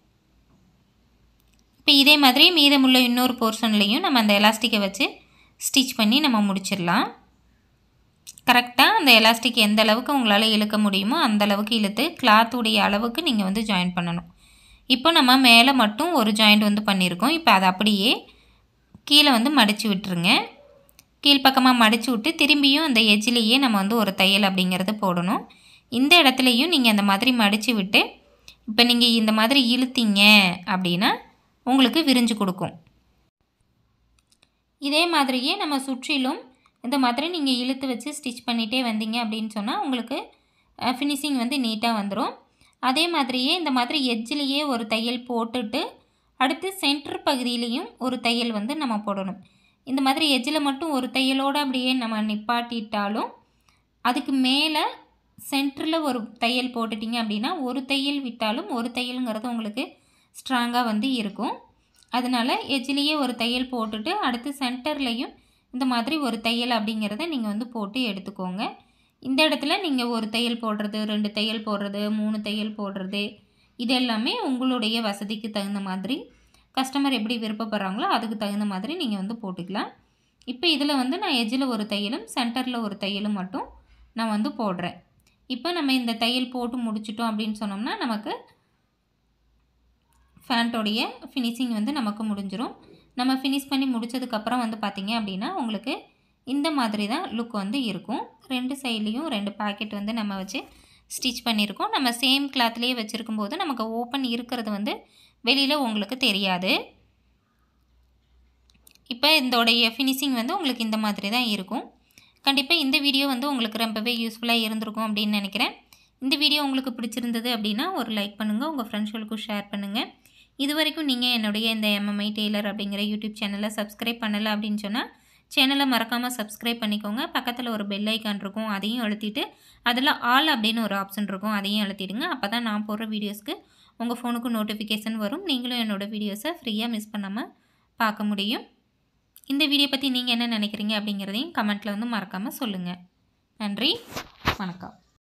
இப்போ இதே மாதிரி மீதமுள்ள இன்னொரு போர்ஷன்லேயும் நம்ம அந்த எலாஸ்டிக்கை வச்சு ஸ்டிச் பண்ணி நம்ம முடிச்சிடலாம் கரெக்டாக அந்த எலாஸ்டிக் எந்த அளவுக்கு உங்களால் இழுக்க முடியுமோ அந்த அளவுக்கு இழுத்து கிளாத்துடைய அளவுக்கு நீங்கள் வந்து ஜாயின் பண்ணணும் இப்போ நம்ம மேலே மட்டும் ஒரு ஜாயிண்ட் வந்து பண்ணியிருக்கோம் இப்போ அதை அப்படியே கீழே வந்து மடித்து விட்டுருங்க கீழ்ப்பக்கமாக மடித்து விட்டு திரும்பியும் அந்த எஜ்ஜிலேயே நம்ம வந்து ஒரு தையல் அப்படிங்கிறத போடணும் இந்த இடத்துலையும் நீங்கள் அந்த மாதிரி மடித்து விட்டு இப்போ நீங்கள் இந்த மாதிரி இழுத்தீங்க அப்படின்னா உங்களுக்கு விரிஞ்சு கொடுக்கும் இதே மாதிரியே நம்ம சுற்றிலும் இந்த மாதிரி நீங்கள் இழுத்து வச்சு ஸ்டிச் பண்ணிகிட்டே வந்தீங்க அப்படின்னு சொன்னால் உங்களுக்கு ஃபினிஷிங் வந்து நீட்டாக வந்துடும் அதே மாதிரியே இந்த மாதிரி எட்ஜிலேயே ஒரு தையல் போட்டுட்டு அடுத்து சென்டர் பகுதியிலையும் ஒரு தையல் வந்து நம்ம போடணும் இந்த மாதிரி எட்ஜில் மட்டும் ஒரு தையலோடு அப்படியே நம்ம நிப்பாட்டிட்டாலும் அதுக்கு மேலே சென்டரில் ஒரு தையல் போட்டுட்டிங்க அப்படின்னா ஒரு தையல் விட்டாலும் ஒரு தையலுங்கிறது உங்களுக்கு ஸ்ட்ராங்காக வந்து இருக்கும் அதனால் எஜ்ஜிலேயே ஒரு தையல் போட்டுட்டு அடுத்து சென்டர்லேயும் இந்த மாதிரி ஒரு தையல் அப்படிங்கிறத நீங்கள் வந்து போட்டு எடுத்துக்கோங்க இந்த இடத்துல நீங்கள் ஒரு தையல் போடுறது ரெண்டு தையல் போடுறது மூணு தையல் போடுறது இது எல்லாமே உங்களுடைய வசதிக்கு தகுந்த மாதிரி கஸ்டமர் எப்படி விருப்பப்படுறாங்களோ அதுக்கு தகுந்த மாதிரி நீங்கள் வந்து போட்டுக்கலாம் இப்போ இதில் வந்து நான் எஜ்ஜில் ஒரு தையலும் சென்டரில் ஒரு தையலும் மட்டும் நான் வந்து போடுறேன் இப்போ நம்ம இந்த தையல் போட்டு முடிச்சிட்டோம் அப்படின்னு சொன்னோம்னா நமக்கு ஃபேண்ட்டோடைய ஃபினிஷிங் வந்து நமக்கு முடிஞ்சிடும் நம்ம ஃபினிஷ் பண்ணி முடித்ததுக்கப்புறம் வந்து பார்த்திங்க அப்படின்னா உங்களுக்கு இந்த மாதிரி தான் லுக் வந்து இருக்கும் ரெண்டு சைட்லேயும் ரெண்டு பாக்கெட் வந்து நம்ம வச்சு ஸ்டிச் பண்ணியிருக்கோம் நம்ம சேம் கிளாத்லேயே வச்சுருக்கும் போது நமக்கு ஓப்பன் இருக்கிறது வந்து வெளியில் உங்களுக்கு தெரியாது இப்போ இதோடைய ஃபினிஷிங் வந்து உங்களுக்கு இந்த மாதிரி தான் இருக்கும் கண்டிப்பாக இந்த வீடியோ வந்து உங்களுக்கு ரொம்பவே யூஸ்ஃபுல்லாக இருந்திருக்கும் அப்படின்னு நினைக்கிறேன் இந்த வீடியோ உங்களுக்கு பிடிச்சிருந்தது அப்படின்னா ஒரு லைக் பண்ணுங்கள் உங்கள் ஃப்ரெண்ட்ஸ்களுக்கும் ஷேர் பண்ணுங்கள் இது வரைக்கும் நீங்கள் என்னுடைய இந்த எம்எம்ஐ டெய்லர் அப்படிங்கிற யூடியூப் சேனலை சப்ஸ்கிரைப் பண்ணலை அப்படின்னு சொன்னால் சேனலை மறக்காமல் சப்ஸ்கிரைப் பண்ணிக்கோங்க பக்கத்தில் ஒரு பெல் ஐக்கான் இருக்கும் அதையும் அழுத்திட்டு அதில் ஆல் அப்படின்னு ஒரு ஆப்ஷன் இருக்கும் அதையும் அழுத்திடுங்க அப்போ தான் நான் போடுற வீடியோஸ்க்கு உங்கள் ஃபோனுக்கு நோட்டிஃபிகேஷன் வரும் நீங்களும் என்னோடய வீடியோஸை ஃப்ரீயாக மிஸ் பண்ணாமல் பார்க்க முடியும் இந்த வீடியோ பற்றி நீங்கள் என்ன நினைக்கிறீங்க அப்படிங்கிறதையும் கமெண்ட்டில் வந்து மறக்காமல் சொல்லுங்கள் நன்றி வணக்கம்